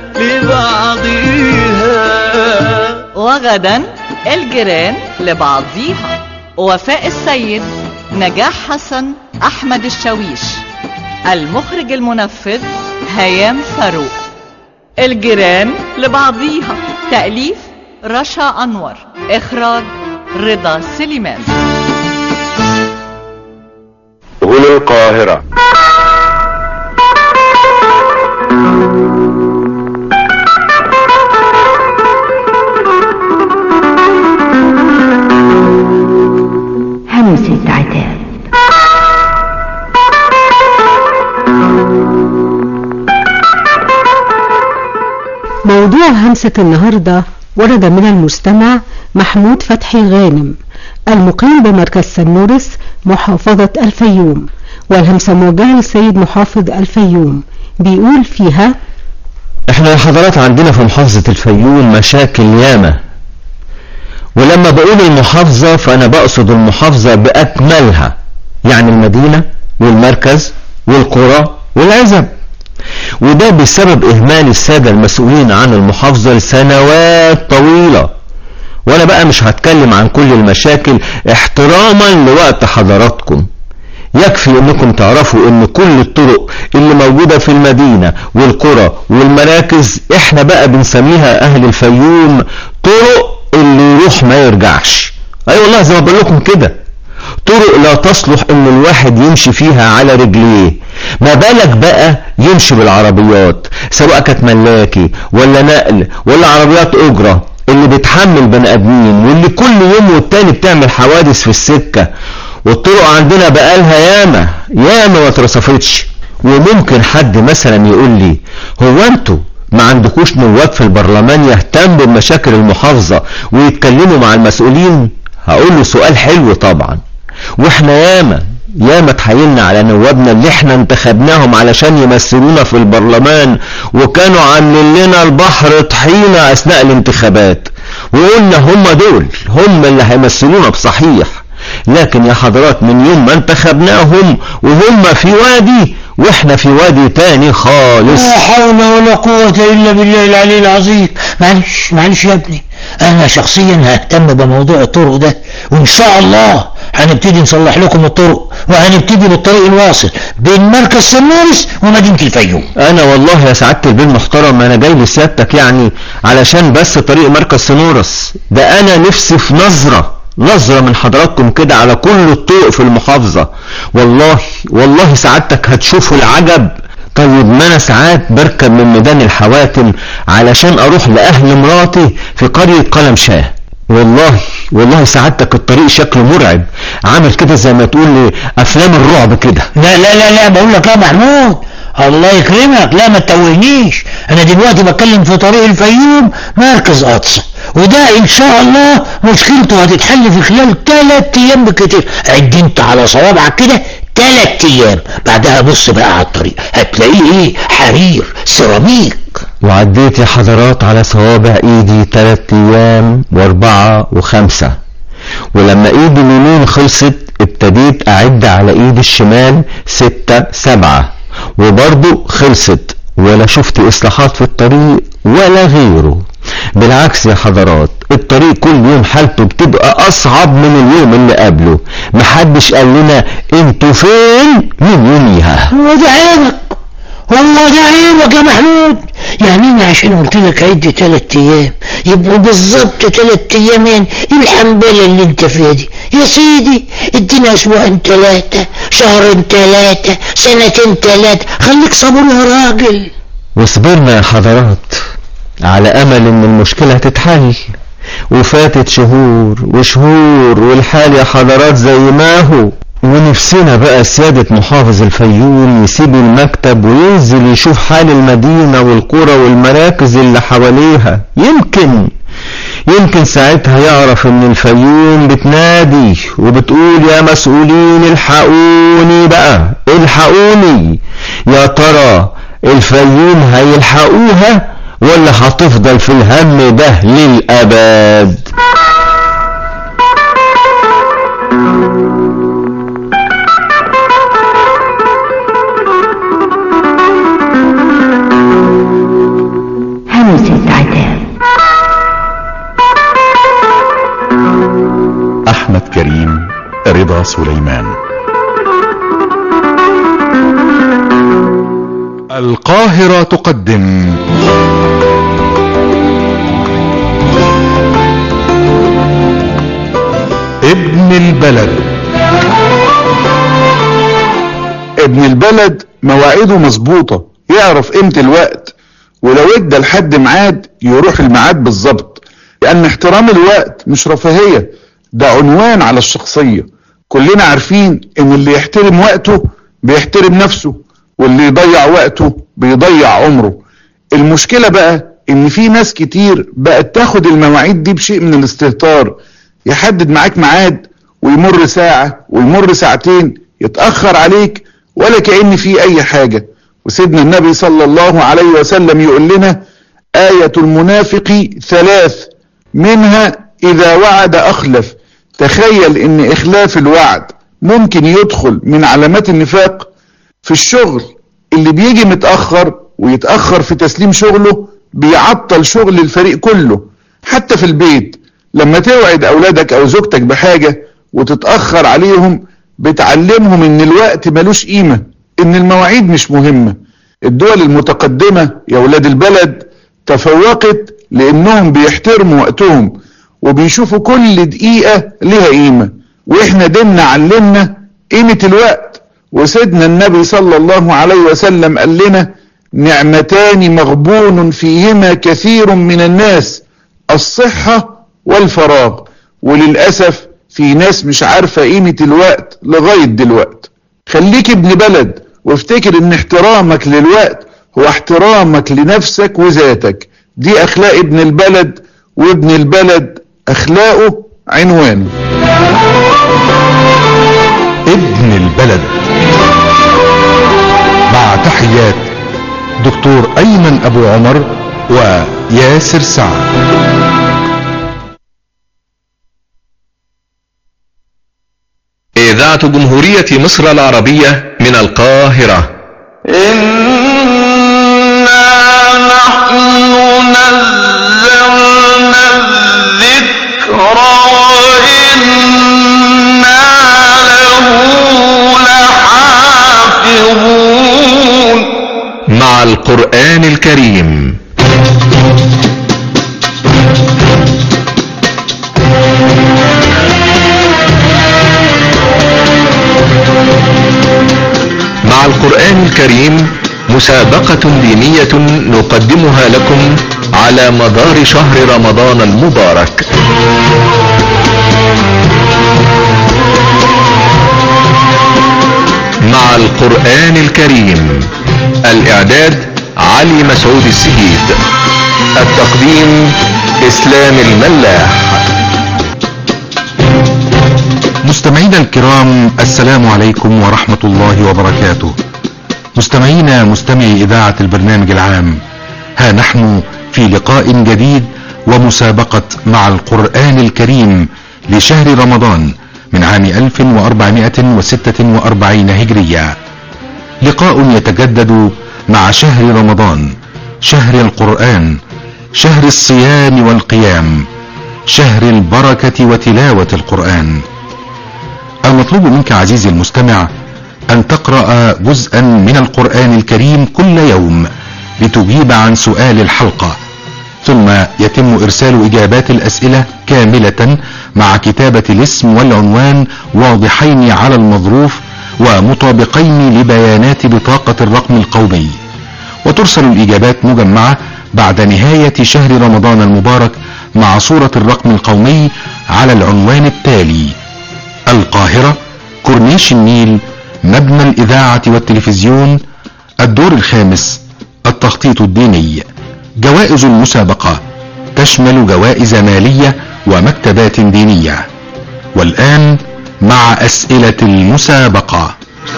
لبعضيها وغدا الجيران لبعضيها وفاء السيد نجاح حسن أحمد الشاويش المخرج المنفذ هيام فاروق الجيران لبعضيها تأليف رشا أنور إخراج رضا سليمان هنا القاهرة موضوع همسة النهاردة ورد من المستمع محمود فتحي غانم المقيم بمركز سنورس محافظة الفيوم والهمسة موجهة للسيد محافظ الفيوم بيقول فيها احنا يا حضرات عندنا في محافظة الفيوم مشاكل ياما ولما بقول المحافظة فانا بقصد المحافظة باكملها يعني المدينة والمركز والقرى والعزب وده بسبب اهمال السادة المسؤولين عن المحافظة لسنوات طويلة وانا بقى مش هتكلم عن كل المشاكل احتراما لوقت حضراتكم يكفي انكم تعرفوا ان كل الطرق اللي موجودة في المدينة والقرى والمراكز احنا بقى بنسميها اهل الفيوم طرق اللي يروح ما يرجعش اي والله زي ما بقول لكم كده طرق لا تصلح ان الواحد يمشي فيها على رجليه ما بالك بقى يمشي بالعربيات سواء كانت ملاكي ولا نقل ولا عربيات اجرة اللي بتحمل بني ادمين واللي كل يوم والتاني بتعمل حوادث في السكة والطرق عندنا بقالها ياما ياما ما اترصفتش وممكن حد مثلا يقول لي هو انتوا ما عندكوش نواب في البرلمان يهتم بمشاكل المحافظة ويتكلموا مع المسؤولين هقول له سؤال حلو طبعا واحنا ياما ياما اتحايلنا على نوابنا اللي احنا انتخبناهم علشان يمثلونا في البرلمان وكانوا عاملين لنا البحر طحينة اثناء الانتخابات وقلنا هم دول هم اللي هيمثلونا بصحيح لكن يا حضرات من يوم ما انتخبناهم وهم في وادي واحنا في وادي تاني خالص لا حول ولا قوة إلا بالله العلي العظيم معلش معلش يا ابني أنا شخصيا ههتم بموضوع الطرق ده وإن شاء الله هنبتدي نصلح لكم الطرق وهنبتدي بالطريق الواصل بين مركز سنورس ومدينة الفيوم انا والله يا سعادة البين محترم انا جاي لسيادتك يعني علشان بس طريق مركز سنورس ده انا نفسي في نظرة نظرة من حضراتكم كده على كل الطرق في المحافظة والله والله سعادتك هتشوفوا العجب طيب ما انا ساعات بركب من ميدان الحواتم علشان اروح لاهل مراتي في قرية قلم شاه والله والله سعادتك الطريق شكله مرعب عامل كده زي ما تقول افلام الرعب كده لا لا لا لا بقول لك يا محمود الله يكرمك لا ما تتوهنيش انا دلوقتي بتكلم في طريق الفيوم مركز قطص وده ان شاء الله مشكلته هتتحل في خلال ثلاث ايام بكتير عد انت على صوابعك كده ثلاث ايام بعدها بص بقى على الطريق هتلاقيه ايه حرير سيراميك وعديت يا حضرات على صوابع ايدي تلات ايام واربعة وخمسة ولما ايدي اليمين خلصت ابتديت اعد على ايدي الشمال ستة سبعة وبرضه خلصت ولا شفت اصلاحات في الطريق ولا غيره بالعكس يا حضرات الطريق كل يوم حالته بتبقى اصعب من اليوم اللي قبله محدش قال لنا انتوا فين من يوميها هو ده عيبك والله ده عيبك يا محمود يعني انا عشان قلت لك عد تلات ايام يبقوا بالظبط تلات ايامين الحنبله اللي انت فيها دي يا سيدي ادينا اسبوعين تلاتة شهرين تلاتة سنتين تلاتة خليك صبور يا راجل وصبرنا يا حضرات على امل ان المشكلة تتحل وفاتت شهور وشهور والحال يا حضرات زي ما هو ونفسنا بقى سيادة محافظ الفيوم يسيب المكتب وينزل يشوف حال المدينة والقرى والمراكز اللي حواليها يمكن يمكن ساعتها يعرف ان الفيوم بتنادي وبتقول يا مسؤولين الحقوني بقى الحقوني يا ترى الفيوم هيلحقوها ولا هتفضل في الهم ده للأبد همسة عتاب أحمد كريم رضا سليمان القاهرة تقدم ابن البلد ابن البلد مواعيده مظبوطة يعرف قيمة الوقت ولو ادى لحد ميعاد يروح الميعاد بالظبط لأن احترام الوقت مش رفاهية ده عنوان على الشخصية كلنا عارفين ان اللي يحترم وقته بيحترم نفسه واللي يضيع وقته بيضيع عمره المشكلة بقى ان في ناس كتير بقت تاخد المواعيد دي بشيء من الاستهتار يحدد معاك ميعاد ويمر ساعة ويمر ساعتين يتأخر عليك ولا كأن في اي حاجة وسيدنا النبي صلى الله عليه وسلم يقول لنا آية المنافق ثلاث منها إذا وعد أخلف تخيل إن إخلاف الوعد ممكن يدخل من علامات النفاق في الشغل اللي بيجي متأخر ويتأخر في تسليم شغله بيعطل شغل الفريق كله حتى في البيت لما توعد أولادك أو زوجتك بحاجة وتتأخر عليهم بتعلمهم إن الوقت ملوش قيمة إن المواعيد مش مهمة الدول المتقدمة يا ولاد البلد تفوقت لانهم بيحترموا وقتهم وبيشوفوا كل دقيقة لها قيمة واحنا ديننا علمنا قيمة الوقت وسيدنا النبي صلى الله عليه وسلم قال لنا نعمتان مغبون فيهما كثير من الناس الصحة والفراغ وللأسف في ناس مش عارفة قيمة الوقت لغاية دلوقت خليك ابن بلد وافتكر ان احترامك للوقت هو احترامك لنفسك وذاتك دي اخلاق ابن البلد وابن البلد اخلاقه عنوانه ابن البلد مع تحيات دكتور ايمن ابو عمر وياسر سعد إذاعة جمهورية مصر العربية من القاهرة مع القرآن الكريم مع القرآن الكريم مسابقة دينية نقدمها لكم على مدار شهر رمضان المبارك مع القرآن الكريم الإعداد علي مسعود السيد التقديم إسلام الملاح مستمعينا الكرام السلام عليكم ورحمة الله وبركاته مستمعينا مستمعي إذاعة البرنامج العام ها نحن في لقاء جديد ومسابقة مع القرآن الكريم لشهر رمضان من عام 1446 هجرية لقاء يتجدد مع شهر رمضان شهر القرآن شهر الصيام والقيام شهر البركة وتلاوة القرآن المطلوب منك عزيزي المستمع أن تقرأ جزءا من القرآن الكريم كل يوم لتجيب عن سؤال الحلقة ثم يتم إرسال إجابات الأسئلة كاملة مع كتابة الاسم والعنوان واضحين على المظروف ومطابقين لبيانات بطاقة الرقم القومي وترسل الإجابات مجمعة بعد نهاية شهر رمضان المبارك مع صورة الرقم القومي على العنوان التالي القاهرة كورنيش النيل مبنى الإذاعة والتلفزيون الدور الخامس التخطيط الديني جوائز المسابقة تشمل جوائز مالية ومكتبات دينية والآن مع أسئلة المسابقة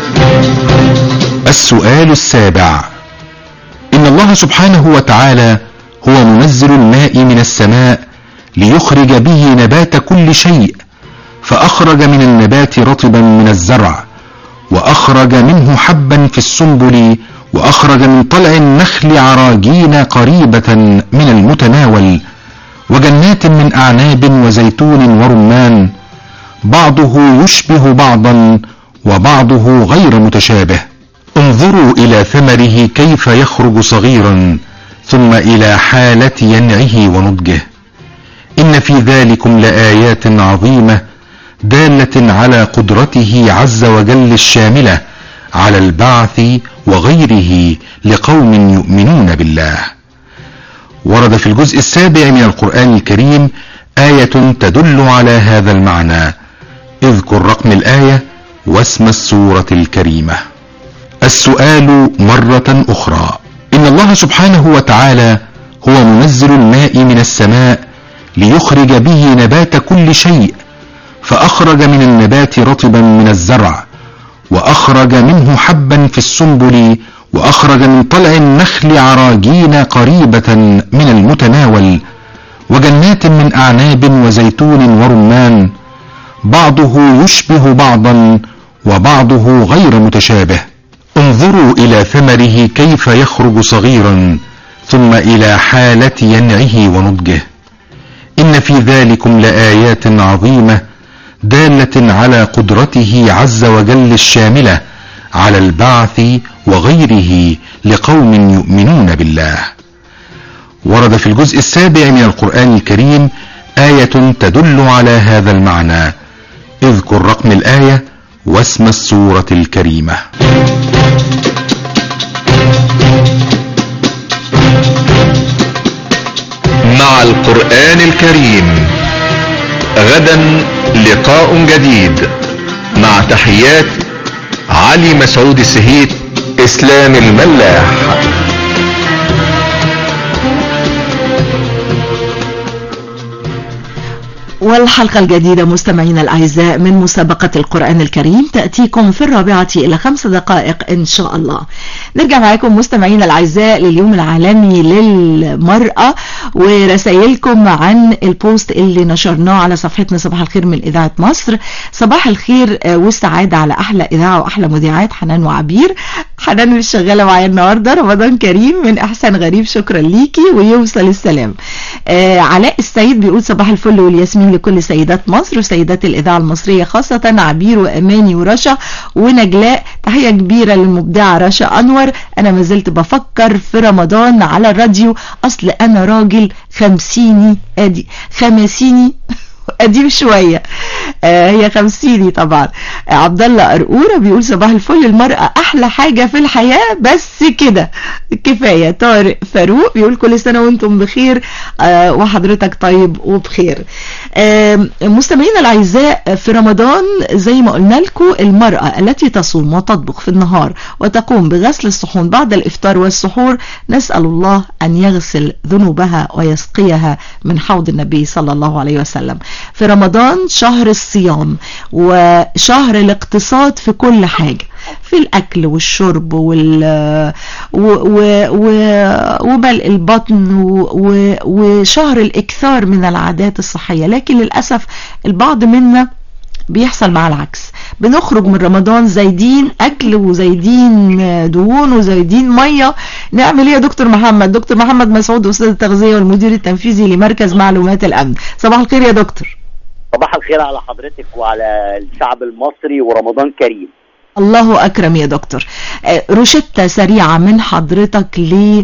السؤال السابع إن الله سبحانه وتعالى هو منزل الماء من السماء ليخرج به نبات كل شيء فأخرج من النبات رطبا من الزرع وأخرج منه حبا في السنبل وأخرج من طلع النخل عراجين قريبة من المتناول وجنات من أعناب وزيتون ورمان بعضه يشبه بعضا وبعضه غير متشابه انظروا إلى ثمره كيف يخرج صغيرا ثم إلى حالة ينعه ونضجه إن في ذلكم لآيات عظيمة دالة على قدرته عز وجل الشاملة على البعث وغيره لقوم يؤمنون بالله ورد في الجزء السابع من القرآن الكريم آية تدل على هذا المعنى اذكر رقم الآية واسم السورة الكريمة السؤال مرة أخرى إن الله سبحانه وتعالى هو منزل الماء من السماء ليخرج به نبات كل شيء فأخرج من النبات رطبا من الزرع وأخرج منه حبا في السنبل وأخرج من طلع النخل عراجين قريبة من المتناول وجنات من أعناب وزيتون ورمان بعضه يشبه بعضا وبعضه غير متشابه انظروا إلى ثمره كيف يخرج صغيرا ثم إلى حالة ينعه ونضجه إن في ذلكم لآيات عظيمة دالة على قدرته عز وجل الشاملة على البعث وغيره لقوم يؤمنون بالله ورد في الجزء السابع من القرآن الكريم آية تدل على هذا المعنى اذكر رقم الآية واسم السورة الكريمة مع القرآن الكريم غدا لقاء جديد مع تحيات علي مسعود السهيت اسلام الملاح والحلقة الجديدة مستمعينا الأعزاء من مسابقة القرآن الكريم تأتيكم في الرابعة إلى خمس دقائق إن شاء الله نرجع معاكم مستمعينا الأعزاء لليوم العالمي للمرأة ورسائلكم عن البوست اللي نشرناه على صفحتنا صباح الخير من إذاعة مصر صباح الخير والسعادة على أحلى إذاعة وأحلى مذيعات حنان وعبير حنان مش شغالة معايا النهاردة رمضان كريم من إحسان غريب شكرا ليكي ويوصل السلام آه علاء السيد بيقول صباح الفل والياسمين لكل سيدات مصر وسيدات الإذاعة المصرية خاصة عبير وأماني ورشا ونجلاء تحية كبيرة للمبدعة رشا أنور أنا ما زلت بفكر في رمضان على الراديو أصل أنا راجل خمسيني أدي خمسيني قديم شوية آه هي خمسيني طبعا آه عبد الله قرقورة بيقول صباح الفل المرأة أحلى حاجة في الحياة بس كده كفاية طارق فاروق بيقول كل سنة وانتم بخير آه وحضرتك طيب وبخير آه مستمعينا الأعزاء في رمضان زي ما قلنا لكم المرأة التي تصوم وتطبخ في النهار وتقوم بغسل الصحون بعد الإفطار والسحور نسأل الله أن يغسل ذنوبها ويسقيها من حوض النبي صلى الله عليه وسلم في رمضان شهر الصيام وشهر الاقتصاد في كل حاجة في الأكل والشرب وال و... و... و... وبلق البطن و... و... وشهر الإكثار من العادات الصحية لكن للأسف البعض منا بيحصل مع العكس بنخرج من رمضان زايدين اكل وزايدين دهون وزايدين ميه نعمل ايه يا دكتور محمد دكتور محمد مسعود استاذ التغذيه والمدير التنفيذي لمركز معلومات الامن صباح الخير يا دكتور صباح الخير على حضرتك وعلى الشعب المصري ورمضان كريم الله اكرم يا دكتور روشتة سريعة من حضرتك ل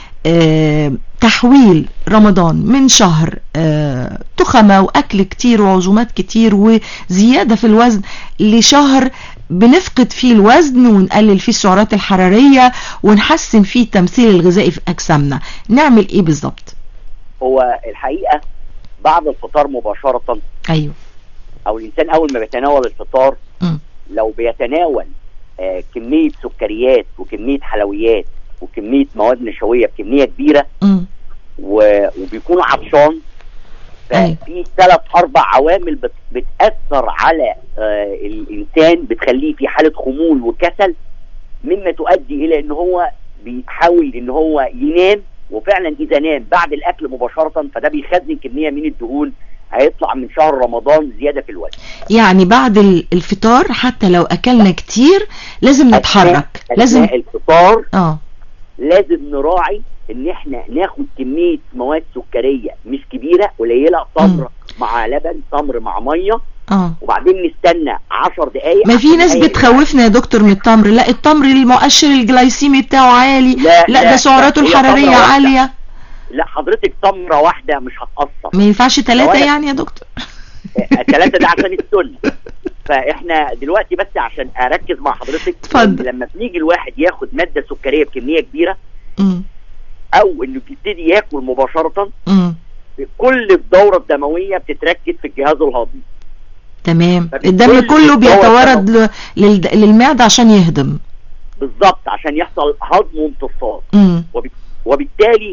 تحويل رمضان من شهر تخمة وأكل كتير وعزومات كتير وزيادة في الوزن لشهر بنفقد فيه الوزن ونقلل فيه السعرات الحرارية ونحسن فيه التمثيل الغذائي في أجسامنا نعمل إيه بالظبط هو الحقيقة بعد الفطار مباشرة أيوه أو الإنسان أول ما بيتناول الفطار م. لو بيتناول آه كمية سكريات وكمية حلويات وكميه مواد نشويه بكميه كبيره و... وبيكون عطشان ففي ثلاث اربع عوامل بت... بتاثر على آه الانسان بتخليه في حاله خمول وكسل مما تؤدي الى ان هو بيحاول ان هو ينام وفعلا اذا نام بعد الاكل مباشره فده بيخزن كميه من الدهون هيطلع من شهر رمضان زياده في الوزن يعني بعد الفطار حتى لو اكلنا كتير لازم نتحرك لازم الفطار اه لازم نراعي ان احنا ناخد كميه مواد سكريه مش كبيره قليله تمر مع لبن تمر مع ميه اه وبعدين نستنى 10 دقائق ما في ناس بتخوفنا يا دكتور من التمر لا التمر المؤشر الجلايسيمي بتاعه عالي لا, لا, لا ده سعراته الحراريه عاليه لا حضرتك تمره واحده مش هتاثر ما ينفعش ثلاثه يعني يا دكتور ثلاثه ده عشان السنه فاحنا دلوقتي بس عشان اركز مع حضرتك اتفضل لما بنيجي الواحد ياخد ماده سكريه بكميه كبيره م. او انه بيبتدي ياكل مباشره م. كل الدوره الدمويه بتتركز في الجهاز الهضمي تمام الدم كله بيتوارد ل... لل... للمعده عشان يهضم بالظبط عشان يحصل هضم وامتصاص م. وب... وبالتالي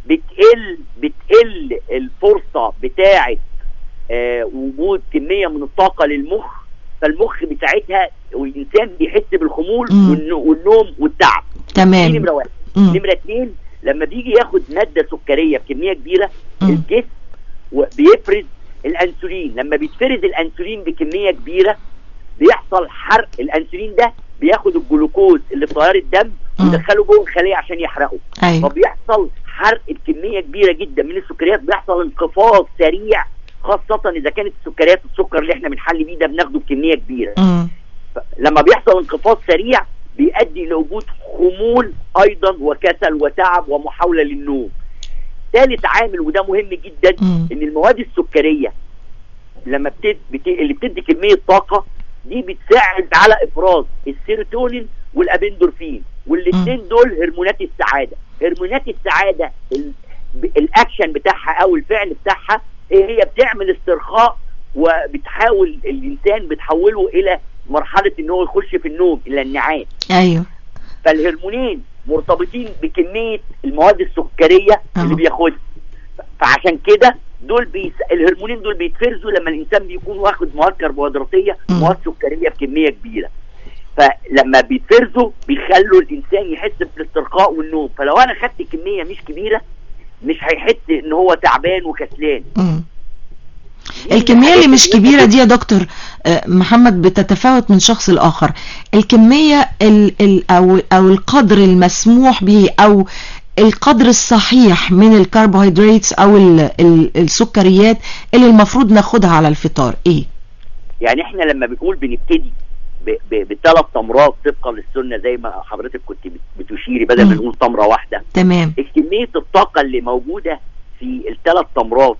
بتقل بتقل الفرصه بتاعه آه وجود كميه من الطاقه للمخ فالمخ بساعتها والانسان بيحس بالخمول مم. والنو- والنوم والتعب تمام. دي نمره واحد مم. نمره اتنين لما بيجي ياخد ماده سكريه بكميه كبيره الجسم و- بيفرز الانسولين لما بيتفرز الانسولين بكميه كبيره بيحصل حرق الانسولين ده بياخد الجلوكوز اللي في تيار الدم ويدخله جوه الخليه عشان يحرقه أيوة. فبيحصل حرق بكميه كبيره جدا من السكريات بيحصل انخفاض سريع خاصه اذا كانت السكريات السكر اللي احنا بنحلي بيه ده بناخده بكميه كبيره مم. لما بيحصل انخفاض سريع بيؤدي لوجود خمول ايضا وكسل وتعب ومحاوله للنوم ثالث عامل وده مهم جدا مم. ان المواد السكريه لما بتد... بت... اللي بتدي كميه طاقه دي بتساعد على افراز السيروتونين والابندورفين والاثنين دول هرمونات السعاده هرمونات السعاده ال... ب- الاكشن بتاعها او الفعل بتاعها إيه هي بتعمل استرخاء وبتحاول الانسان بتحوله الى مرحله ان هو يخش في النوم الى النعاس ايوه فالهرمونين مرتبطين بكميه المواد السكريه اللي بياخدها فعشان كده دول بيس... الهرمونين دول بيتفرزوا لما الانسان بيكون واخد مواد كربوهيدراتيه مواد سكريه بكميه كبيره فلما بيتفرزوا بيخلوا الانسان يحس بالاسترخاء والنوم فلو انا خدت كميه مش كبيره مش هيحس ان هو تعبان وكسلان مم. الكمية اللي مش كبيرة دي يا دكتور آه، محمد بتتفاوت من شخص لآخر الكمية ال ال أو, أو القدر المسموح به أو القدر الصحيح من الكربوهيدرات أو ال ال السكريات اللي المفروض ناخدها على الفطار إيه؟ يعني احنا لما بنقول بنبتدي ب- ب- بثلاث تمرات طبقا للسنه زي ما حضرتك كنت بت- بتشيري بدل ما مم. نقول تمره واحده تمام كميه الطاقه اللي موجوده في الثلاث تمرات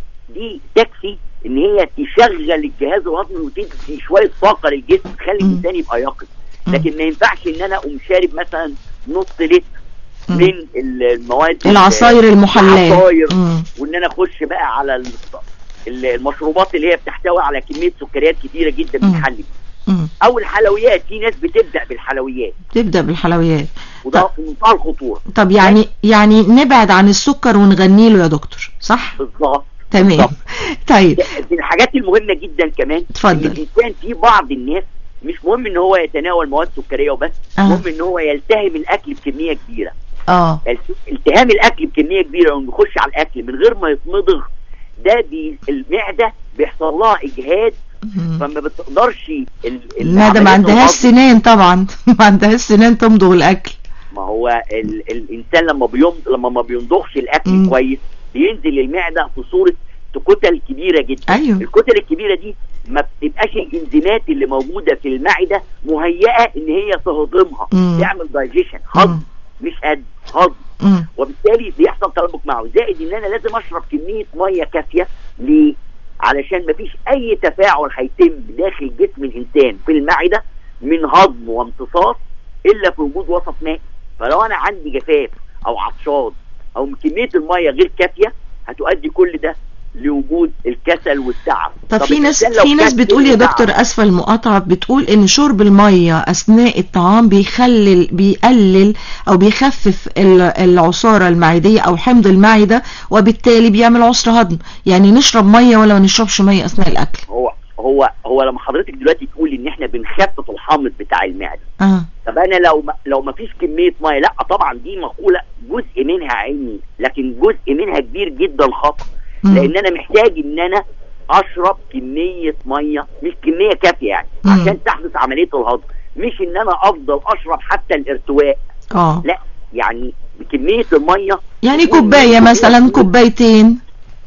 دي تكفي ان هي تشغل الجهاز الهضمي وتدي شويه طاقه للجسم تخلي الانسان يبقى يقظ لكن ما ينفعش ان انا اقوم شارب مثلا نص لتر من المواد العصاير المحلاة. العصاير مم. وان انا اخش بقى على ال- ال- المشروبات اللي هي بتحتوي على كميه سكريات كتيره جدا مم. بتحلي مم. او الحلويات في ناس بتبدا بالحلويات تبدأ بالحلويات وده في منتهى الخطوره طب يعني يعني نبعد عن السكر ونغني له يا دكتور صح؟ بالظبط تمام طيب من الحاجات المهمه جدا كمان اتفضل. ان الانسان في بعض الناس مش مهم ان هو يتناول مواد سكريه وبس آه. مهم ان هو يلتهم الاكل بكميه كبيره اه الت- التهام الاكل بكميه كبيره وانه يخش على الاكل من غير ما يتمضغ ده بي المعده بيحصل لها اجهاد فما بتقدرش ال- المعدة ما العملية عندهاش الهضم. سنان طبعا ما عندهاش سنان تمضغ الأكل ما هو ال الانسان لما بيمض لما ما بيمضغش الاكل مم. كويس بينزل المعده في صوره كتل كبيره جدا أيوه. الكتل الكبيره دي ما بتبقاش الانزيمات اللي موجوده في المعده مهيئه ان هي تهضمها مم. تعمل دايجيشن هضم مش هد هضم مم. وبالتالي بيحصل تلبك معه زائد ان انا لازم اشرب كميه ميه كافيه ليه؟ علشان مفيش اي تفاعل هيتم داخل جسم الانسان في المعده من هضم وامتصاص الا في وجود وسط مائي فلو انا عندي جفاف او عطشان او كميه الميه غير كافيه هتؤدي كل ده لوجود الكسل والتعب طب في ناس الإنسان لو في ناس كسل بتقول يا وتعب- دكتور اسفل المقاطعه بتقول ان شرب الميه اثناء الطعام بيخلل بيقلل او بيخفف ال- العصاره المعديه او حمض المعده وبالتالي بيعمل عسر هضم يعني نشرب ميه ولا ما نشربش ميه اثناء الاكل هو هو هو لما حضرتك دلوقتي تقول ان احنا بنخفف الحامض بتاع المعده اه طب انا لو ما لو ما فيش كميه ميه لا طبعا دي مقوله جزء منها علمي لكن جزء منها كبير جدا خطا مم. لان انا محتاج ان انا اشرب كميه ميه مش كميه كافيه يعني مم. عشان تحدث عمليه الهضم مش ان انا افضل اشرب حتى الارتواء اه لا يعني كميه الميه يعني كوبايه مثلا كوبايتين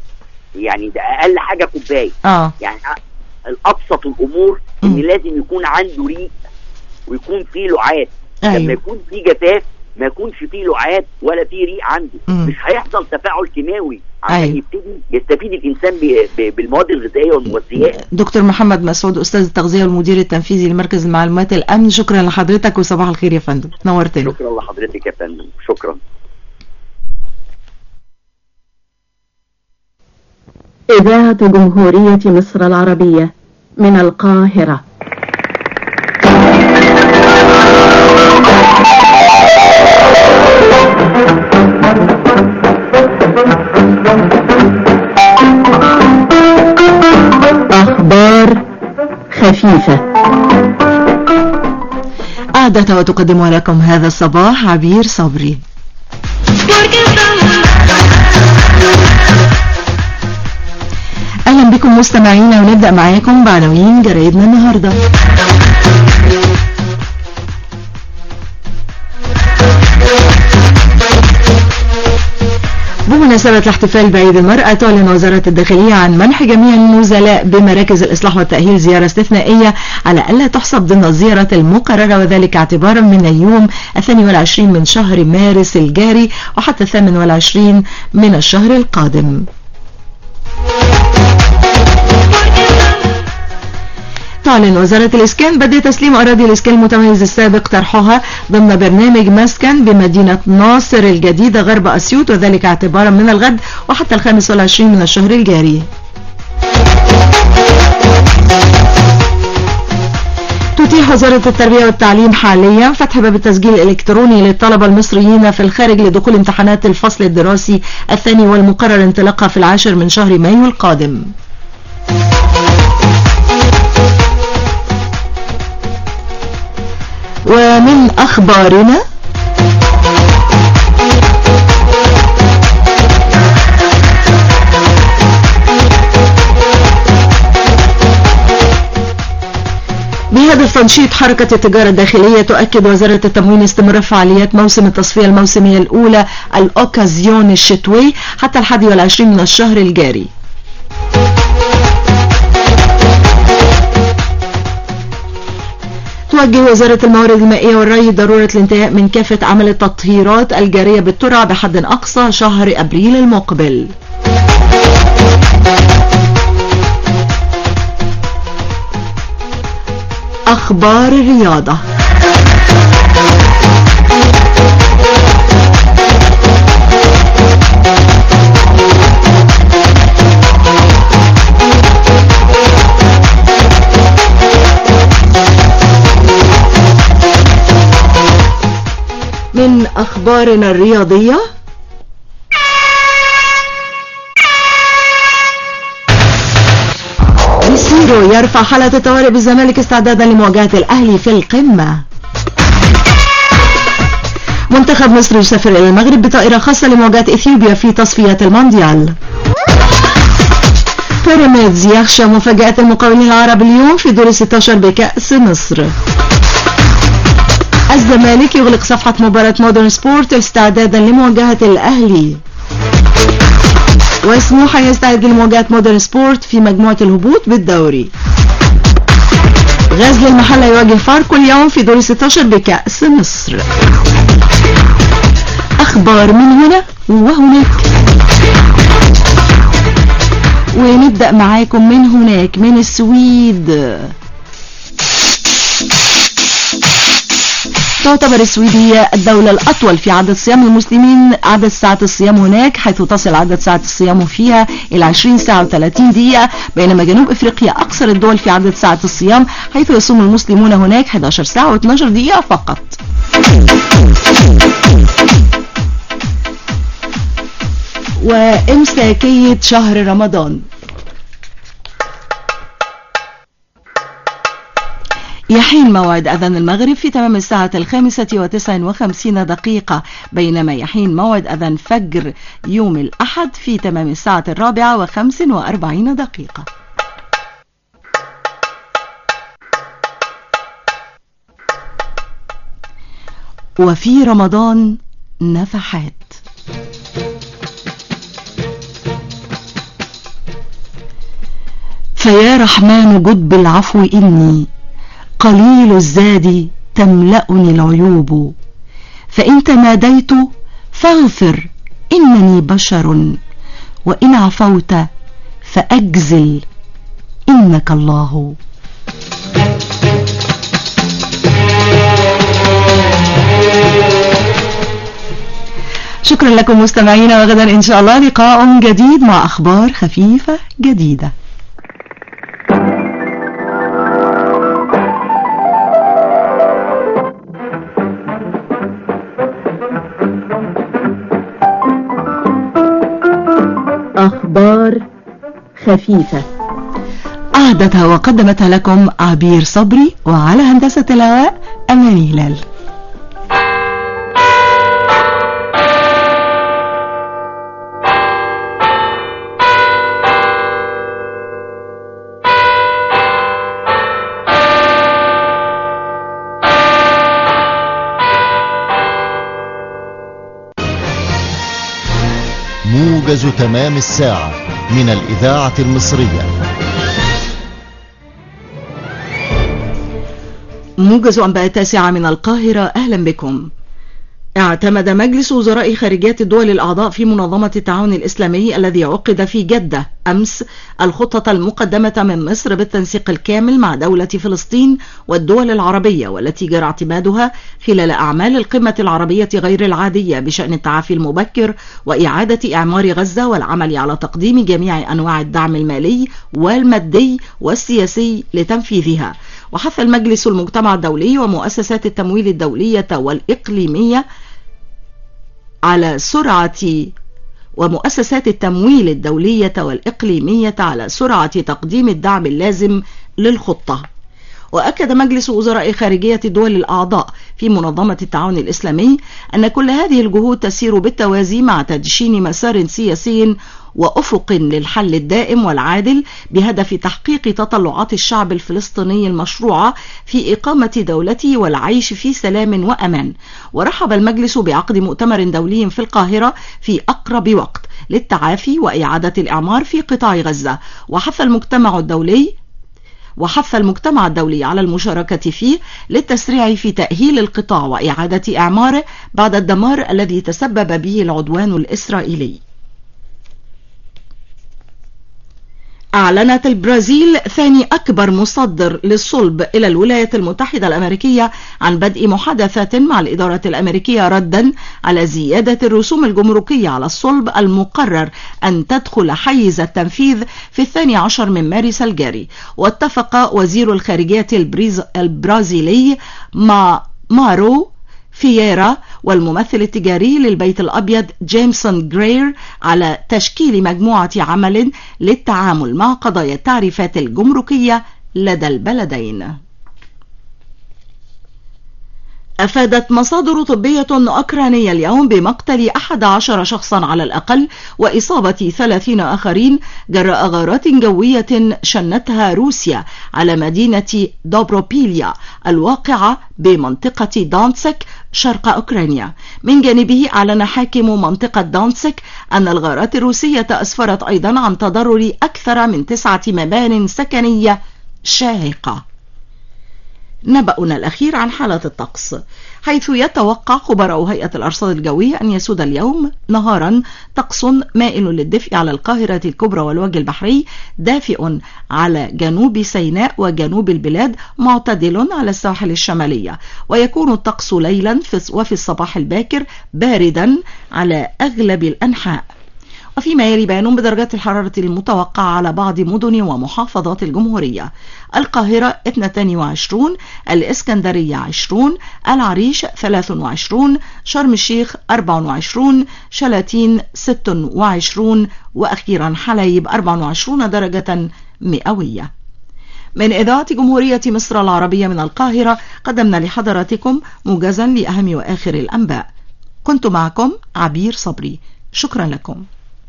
يعني ده اقل حاجه كوبايه اه يعني أ- الابسط الامور ان لازم يكون عنده ريق ويكون فيه لعاب أيوة. لما يكون فيه جفاف ما يكونش فيه لعاب ولا فيه ريق عنده مم. مش هيحصل تفاعل كيماوي عشان أيوة. يبتدي يستفيد الانسان ب- ب- بالمواد الغذائيه والمغذيات دكتور محمد مسعود استاذ التغذيه والمدير التنفيذي لمركز المعلومات الامن شكرا لحضرتك وصباح الخير يا فندم نورتنا شكرا لحضرتك يا فندم شكرا إذاعة جمهورية مصر العربية من القاهرة خفيفة أعدت وتقدم لكم هذا الصباح عبير صبري أهلا بكم مستمعينا ونبدأ معاكم بعناوين جرايدنا النهارده بمناسبة الاحتفال بعيد المرأة تعلن وزارة الداخلية عن منح جميع النزلاء بمراكز الإصلاح والتأهيل زيارة استثنائية على ألا تحسب ضمن الزيارة المقررة وذلك اعتبارا من اليوم الثاني والعشرين من شهر مارس الجاري وحتى الثامن والعشرين من الشهر القادم تعلن وزارة الإسكان بدء تسليم أراضي الإسكان المتميز السابق طرحها ضمن برنامج مسكن بمدينة ناصر الجديدة غرب أسيوط وذلك اعتبارا من الغد وحتى الخامس والعشرين من الشهر الجاري تتيح وزارة التربية والتعليم حاليا فتح باب التسجيل الإلكتروني للطلبة المصريين في الخارج لدخول امتحانات الفصل الدراسي الثاني والمقرر انطلاقها في العاشر من شهر مايو القادم ومن أخبارنا بهدف تنشيط حركة التجارة الداخلية تؤكد وزارة التموين استمرار فعاليات موسم التصفية الموسمية الأولى الأوكازيون الشتوي حتى الحادي والعشرين من الشهر الجاري توجه وزارة الموارد المائية والري ضرورة الانتهاء من كافة عمل التطهيرات الجارية بالترع بحد أقصى شهر أبريل المقبل أخبار الرياضة من أخبارنا الرياضية بيسيرو يرفع حالة الطوارئ بالزمالك استعدادا لمواجهة الأهلي في القمة منتخب مصر يسافر إلى المغرب بطائرة خاصة لمواجهة إثيوبيا في تصفيات المونديال بيراميدز يخشى مفاجأة المقاولين العرب اليوم في دور 16 بكأس مصر الزمالك يغلق صفحة مباراة مودرن سبورت استعدادا لمواجهة الأهلي وسموحة يستعد لمواجهة مودرن سبورت في مجموعة الهبوط بالدوري غزل المحلة يواجه فاركو اليوم في دور 16 بكأس مصر أخبار من هنا وهناك ونبدأ معاكم من هناك من السويد تعتبر السويدية الدولة الأطول في عدد صيام المسلمين عدد ساعات الصيام هناك حيث تصل عدد ساعات الصيام فيها إلى 20 ساعة و30 دقيقة بينما جنوب إفريقيا أكثر الدول في عدد ساعات الصيام حيث يصوم المسلمون هناك 11 ساعة و12 دقيقة فقط وإمساكية شهر رمضان يحين موعد أذان المغرب في تمام الساعة الخامسة وتسع وخمسين دقيقة بينما يحين موعد أذان فجر يوم الأحد في تمام الساعة الرابعة وخمس وأربعين دقيقة وفي رمضان نفحات فيا رحمن جد بالعفو إني قليل الزاد تملأني العيوب فإن تناديت فاغفر إنني بشر وإن عفوت فأجزل إنك الله شكرا لكم مستمعينا وغدا إن شاء الله لقاء جديد مع أخبار خفيفة جديدة أخبار خفيفة أعدتها وقدمتها لكم عبير صبري وعلى هندسة الهواء أماني هلال موجز تمام الساعة من الإذاعة المصرية موجز أنباء التاسعة من القاهرة أهلا بكم اعتمد مجلس وزراء خارجيات الدول الأعضاء في منظمة التعاون الإسلامي الذي عقد في جدة أمس الخطة المقدمة من مصر بالتنسيق الكامل مع دولة فلسطين والدول العربية والتي جرى اعتمادها خلال أعمال القمة العربية غير العادية بشأن التعافي المبكر وإعادة إعمار غزة والعمل على تقديم جميع أنواع الدعم المالي والمادي والسياسي لتنفيذها وحث المجلس المجتمع الدولي ومؤسسات التمويل الدولية والإقليمية على سرعة ومؤسسات التمويل الدولية والإقليمية على سرعة تقديم الدعم اللازم للخطة وأكد مجلس وزراء خارجية الدول الأعضاء في منظمة التعاون الإسلامي أن كل هذه الجهود تسير بالتوازي مع تدشين مسار سياسي وأفق للحل الدائم والعادل بهدف تحقيق تطلعات الشعب الفلسطيني المشروعة في إقامة دولته والعيش في سلام وأمان ورحب المجلس بعقد مؤتمر دولي في القاهرة في أقرب وقت للتعافي وإعادة الإعمار في قطاع غزة وحث المجتمع الدولي وحث المجتمع الدولي على المشاركة فيه للتسريع في تأهيل القطاع وإعادة إعماره بعد الدمار الذي تسبب به العدوان الإسرائيلي أعلنت البرازيل ثاني أكبر مصدر للصلب إلى الولايات المتحدة الأمريكية عن بدء محادثات مع الإدارة الأمريكية ردا على زيادة الرسوم الجمركية على الصلب المقرر أن تدخل حيز التنفيذ في الثاني عشر من مارس الجاري واتفق وزير الخارجية البرازيلي مع مارو فييرا والممثل التجاري للبيت الأبيض جيمسون جرير على تشكيل مجموعة عمل للتعامل مع قضايا التعريفات الجمركية لدى البلدين أفادت مصادر طبية أوكرانية اليوم بمقتل 11 شخصا على الأقل وإصابة 30 آخرين جراء غارات جوية شنتها روسيا على مدينة دوبروبيليا الواقعة بمنطقة دانسك شرق أوكرانيا من جانبه أعلن حاكم منطقة دانسك أن الغارات الروسية أسفرت أيضا عن تضرر أكثر من تسعة مبان سكنية شاهقة نبأنا الأخير عن حالة الطقس حيث يتوقع خبراء هيئة الأرصاد الجوية أن يسود اليوم نهارا طقس مائل للدفء على القاهرة الكبرى والوجه البحري دافئ على جنوب سيناء وجنوب البلاد معتدل على الساحل الشمالية ويكون الطقس ليلا وفي الصباح الباكر باردا على أغلب الأنحاء وفيما يلي بيان بدرجات الحرارة المتوقعة على بعض مدن ومحافظات الجمهورية القاهرة 22 الإسكندرية 20 العريش 23 شرم الشيخ 24 شلاتين 26 وأخيرا حلايب 24 درجة مئوية من إذاعة جمهورية مصر العربية من القاهرة قدمنا لحضراتكم موجزا لأهم وآخر الأنباء كنت معكم عبير صبري شكرا لكم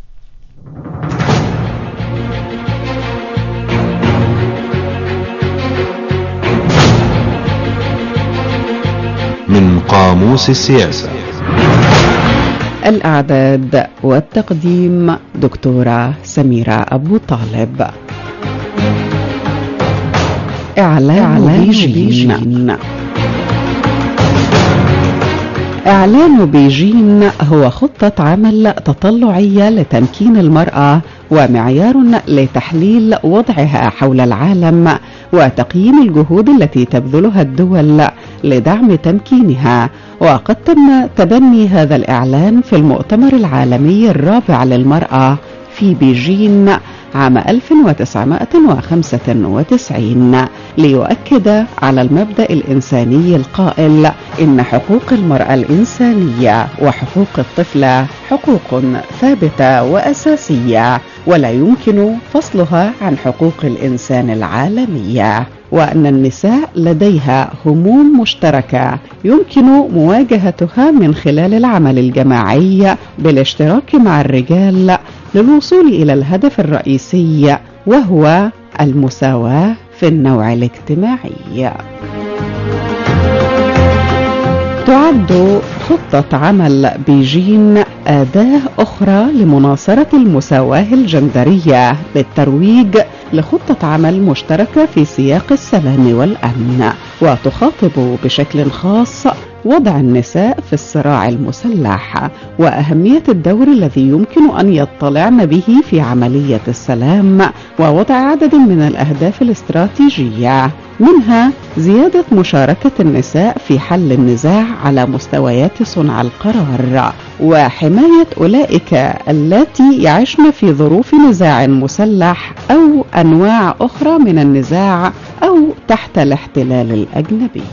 من قاموس السياسة الأعداد والتقديم دكتورة سميرة أبو طالب إعلان بيجين إعلان بيجين هو خطة عمل تطلعية لتمكين المرأة ومعيار لتحليل وضعها حول العالم وتقييم الجهود التي تبذلها الدول لدعم تمكينها وقد تم تبني هذا الإعلان في المؤتمر العالمي الرابع للمرأة في بيجين عام 1995 ليؤكد على المبدأ الإنساني القائل إن حقوق المرأة الإنسانية وحقوق الطفلة حقوق ثابتة وأساسية ولا يمكن فصلها عن حقوق الإنسان العالمية وأن النساء لديها هموم مشتركة يمكن مواجهتها من خلال العمل الجماعي بالاشتراك مع الرجال للوصول إلى الهدف الرئيسي وهو المساواة في النوع الاجتماعي تعد خطة عمل بيجين أداة أخرى لمناصرة المساواة الجندرية للترويج لخطة عمل مشتركة في سياق السلام والأمن وتخاطب بشكل خاص وضع النساء في الصراع المسلح وأهمية الدور الذي يمكن أن يطلعن به في عملية السلام ووضع عدد من الأهداف الاستراتيجية منها زيادة مشاركة النساء في حل النزاع على مستويات صنع القرار وحماية أولئك اللاتي يعشن في ظروف نزاع مسلح أو أنواع أخرى من النزاع أو تحت الاحتلال الأجنبي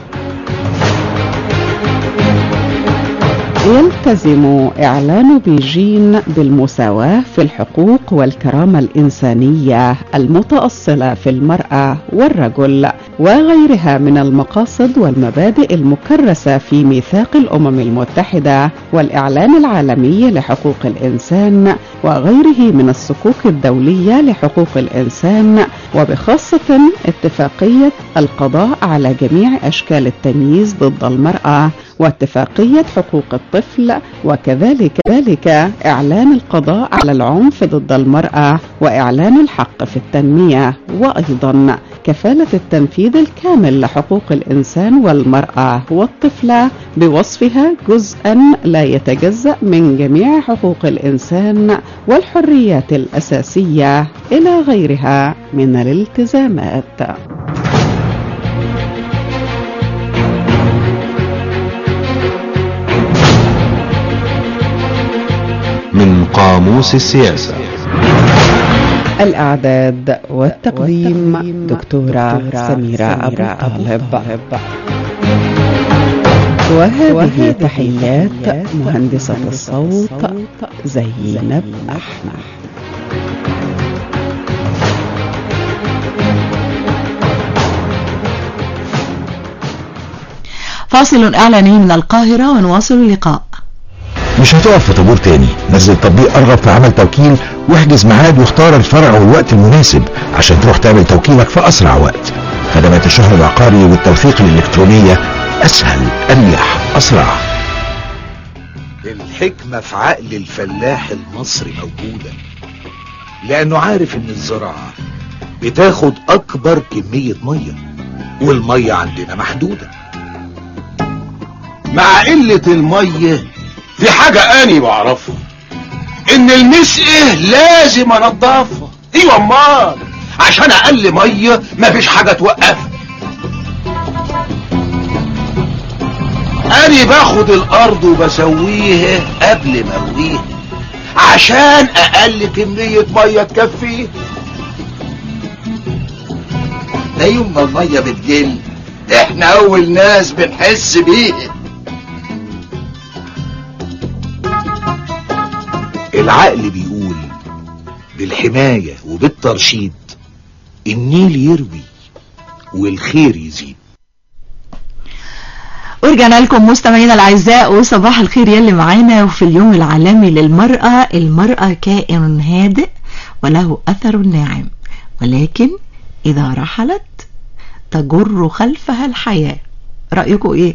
يلتزم إعلان بيجين بالمساواة في الحقوق والكرامة الإنسانية المتأصلة في المرأة والرجل وغيرها من المقاصد والمبادئ المكرسة في ميثاق الأمم المتحدة والإعلان العالمي لحقوق الإنسان وغيره من الصكوك الدولية لحقوق الإنسان وبخاصة اتفاقية القضاء على جميع أشكال التمييز ضد المرأة واتفاقية حقوق الطفل وكذلك ذلك إعلان القضاء على العنف ضد المرأة وإعلان الحق في التنمية وأيضا كفالة التنفيذ الكامل لحقوق الإنسان والمرأة والطفلة بوصفها جزءا لا يتجزأ من جميع حقوق الإنسان والحريات الأساسية إلى غيرها من الالتزامات من قاموس السياسة الإعداد والتقديم دكتورة سميرة أبو طالب وهذه تحيات مهندسة الصوت زينب أحمد فاصل إعلاني من القاهرة ونواصل اللقاء مش هتقف في طابور تاني نزل تطبيق ارغب في عمل توكيل واحجز ميعاد واختار الفرع والوقت المناسب عشان تروح تعمل توكيلك في اسرع وقت خدمات الشهر العقاري والتوثيق الالكترونية اسهل اريح اسرع الحكمة في عقل الفلاح المصري موجودة لانه عارف ان الزراعة بتاخد اكبر كمية مية والمية عندنا محدودة مع قلة المية في حاجة أني بعرفها إن المسقة لازم أنضفها أيوة أمال عشان أقل مية مفيش حاجة توقفها أني باخد الأرض وبسويها قبل ما أرويها عشان أقل كمية مية تكفيها ده يوم ما المية بتقل احنا أول ناس بنحس بيها العقل بيقول بالحماية وبالترشيد النيل يروي والخير يزيد ورجعنا لكم مستمعينا الاعزاء وصباح الخير يلي معانا وفي اليوم العالمي للمرأة المرأة كائن هادئ وله اثر ناعم ولكن اذا رحلت تجر خلفها الحياة رأيكم ايه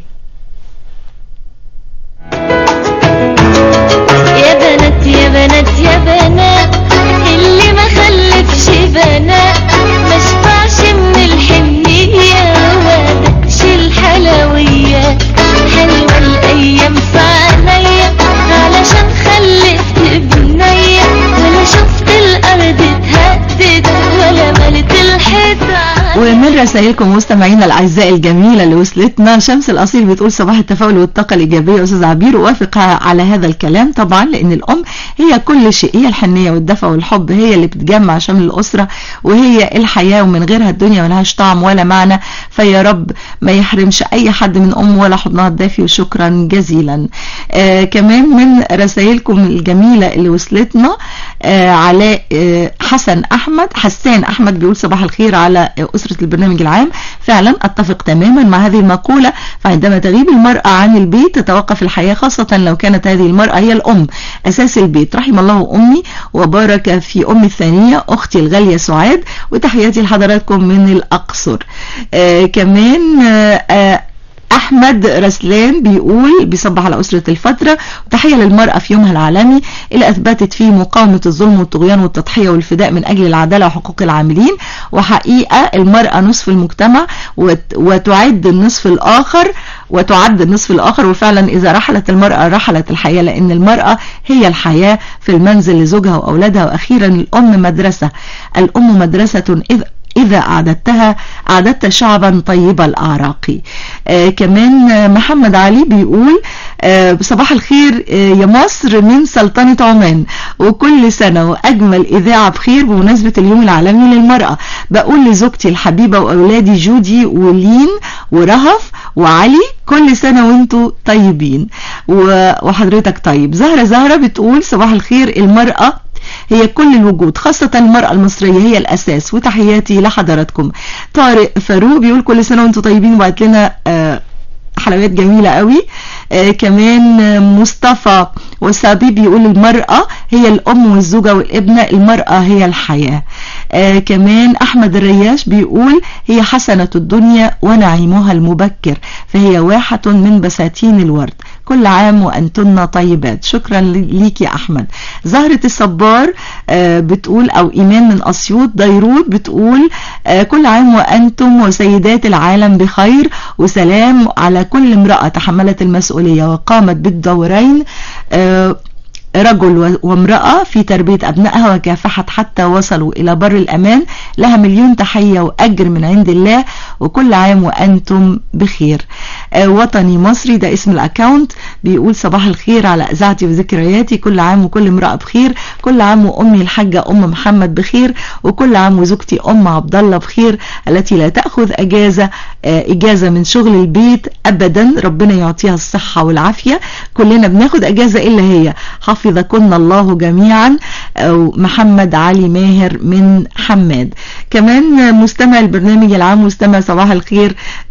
يا بنات يا بنات يا بنات اللي ما خلفش بنات ما شبعش من الحنية وادكش الحلويات حلوة الأيام في عينيا علشان خلفت بنية ولا شفت الأرض اتهدت ولا ملت الحيطة ومن رسائلكم مستمعينا الاعزاء الجميله اللي وصلتنا شمس الاصيل بتقول صباح التفاؤل والطاقه الايجابيه استاذ عبير وافق على هذا الكلام طبعا لان الام هي كل شيء هي الحنيه والدفى والحب هي اللي بتجمع شمل الاسره وهي الحياه ومن غيرها الدنيا ملهاش طعم ولا معنى فيا رب ما يحرمش اي حد من امه ولا حضنها الدافي وشكرا جزيلا آه كمان من رسائلكم الجميله اللي وصلتنا آه علاء آه حسن احمد حسان احمد بيقول صباح الخير على اسره البرنامج العام فعلا اتفق تماما مع هذه المقوله فعندما تغيب المراه عن البيت تتوقف الحياه خاصه لو كانت هذه المراه هي الام اساس البيت رحم الله امي وبارك في امي الثانيه اختي الغاليه سعاد وتحياتي لحضراتكم من الاقصر آه كمان آه آه احمد رسلان بيقول بيصبح على اسره الفتره وتحيه للمراه في يومها العالمي اللي اثبتت فيه مقاومه الظلم والطغيان والتضحيه والفداء من اجل العداله وحقوق العاملين وحقيقه المراه نصف المجتمع وتعد النصف الاخر وتعد النصف الآخر وفعلا إذا رحلت المرأة رحلت الحياة لأن المرأة هي الحياة في المنزل لزوجها وأولادها وأخيرا الأم مدرسة الأم مدرسة إذ إذا أعددتها أعددت شعبا طيب الأعراق آه كمان محمد علي بيقول آه صباح الخير آه يا مصر من سلطنة عمان وكل سنة وأجمل إذاعة بخير بمناسبة اليوم العالمي للمرأة بقول لزوجتي الحبيبة وأولادي جودي ولين ورهف وعلي كل سنة وانتوا طيبين وحضرتك طيب زهرة زهرة بتقول صباح الخير المرأة هي كل الوجود خاصة المرأة المصرية هي الأساس وتحياتي لحضراتكم طارق فاروق بيقول كل سنة وانتم طيبين وبعت لنا آه حلويات جميلة قوي آه كمان مصطفى وسابي بيقول المرأة هي الأم والزوجة والابنة المرأة هي الحياة آه كمان أحمد الرياش بيقول هي حسنة الدنيا ونعيمها المبكر فهي واحة من بساتين الورد كل عام وأنتن طيبات شكرا ليك يا أحمد زهرة الصبار آه بتقول أو إيمان من أسيوط ديروت بتقول آه كل عام وأنتم وسيدات العالم بخير وسلام على كل امرأة تحملت المسؤولية وقامت بالدورين آه رجل وامرأة في تربية أبنائها وكافحت حتى وصلوا إلى بر الأمان لها مليون تحية وأجر من عند الله وكل عام وأنتم بخير آه وطني مصري ده اسم الأكاونت بيقول صباح الخير على إذاعتي وذكرياتي كل عام وكل امرأة بخير كل عام وأمي الحاجة أم محمد بخير وكل عام وزوجتي أم عبد الله بخير التي لا تأخذ أجازة آه إجازة من شغل البيت أبدا ربنا يعطيها الصحة والعافية كلنا بناخد أجازة إلا هي حافظ حفظكن الله جميعا محمد علي ماهر من حماد كمان مستمع البرنامج العام مستمع صباح الخير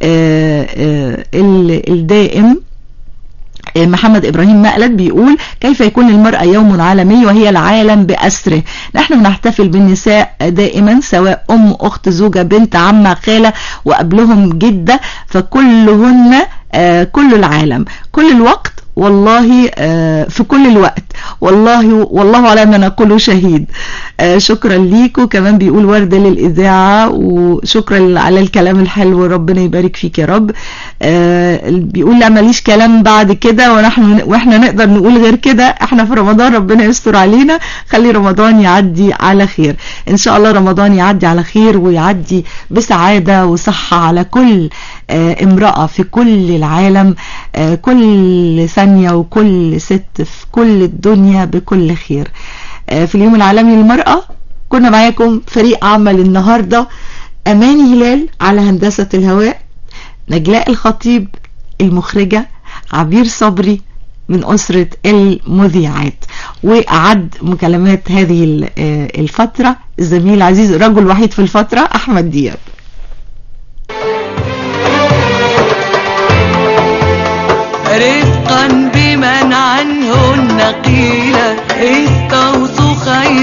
الدائم محمد إبراهيم مقلد بيقول كيف يكون المرأة يوم عالمي وهي العالم بأسره نحن نحتفل بالنساء دائما سواء أم أخت زوجة بنت عمة خالة وقبلهم جدة فكلهن كل العالم كل الوقت والله في كل الوقت والله والله على ما نقول شهيد شكرا ليكم كمان بيقول وردة للإذاعة وشكرا على الكلام الحلو ربنا يبارك فيك يا رب بيقول لا ماليش كلام بعد كده ونحن واحنا نقدر نقول غير كده احنا في رمضان ربنا يستر علينا خلي رمضان يعدي على خير ان شاء الله رمضان يعدي على خير ويعدي بسعادة وصحة على كل امرأة في كل العالم كل ثانية وكل ست في كل الدنيا بكل خير في اليوم العالمي للمرأة كنا معاكم فريق عمل النهاردة أماني هلال على هندسة الهواء نجلاء الخطيب المخرجة عبير صبري من أسرة المذيعات وأعد مكالمات هذه الفترة الزميل العزيز الرجل الوحيد في الفترة أحمد دياب رفقا بمن عنه النقيلة استوصوا خير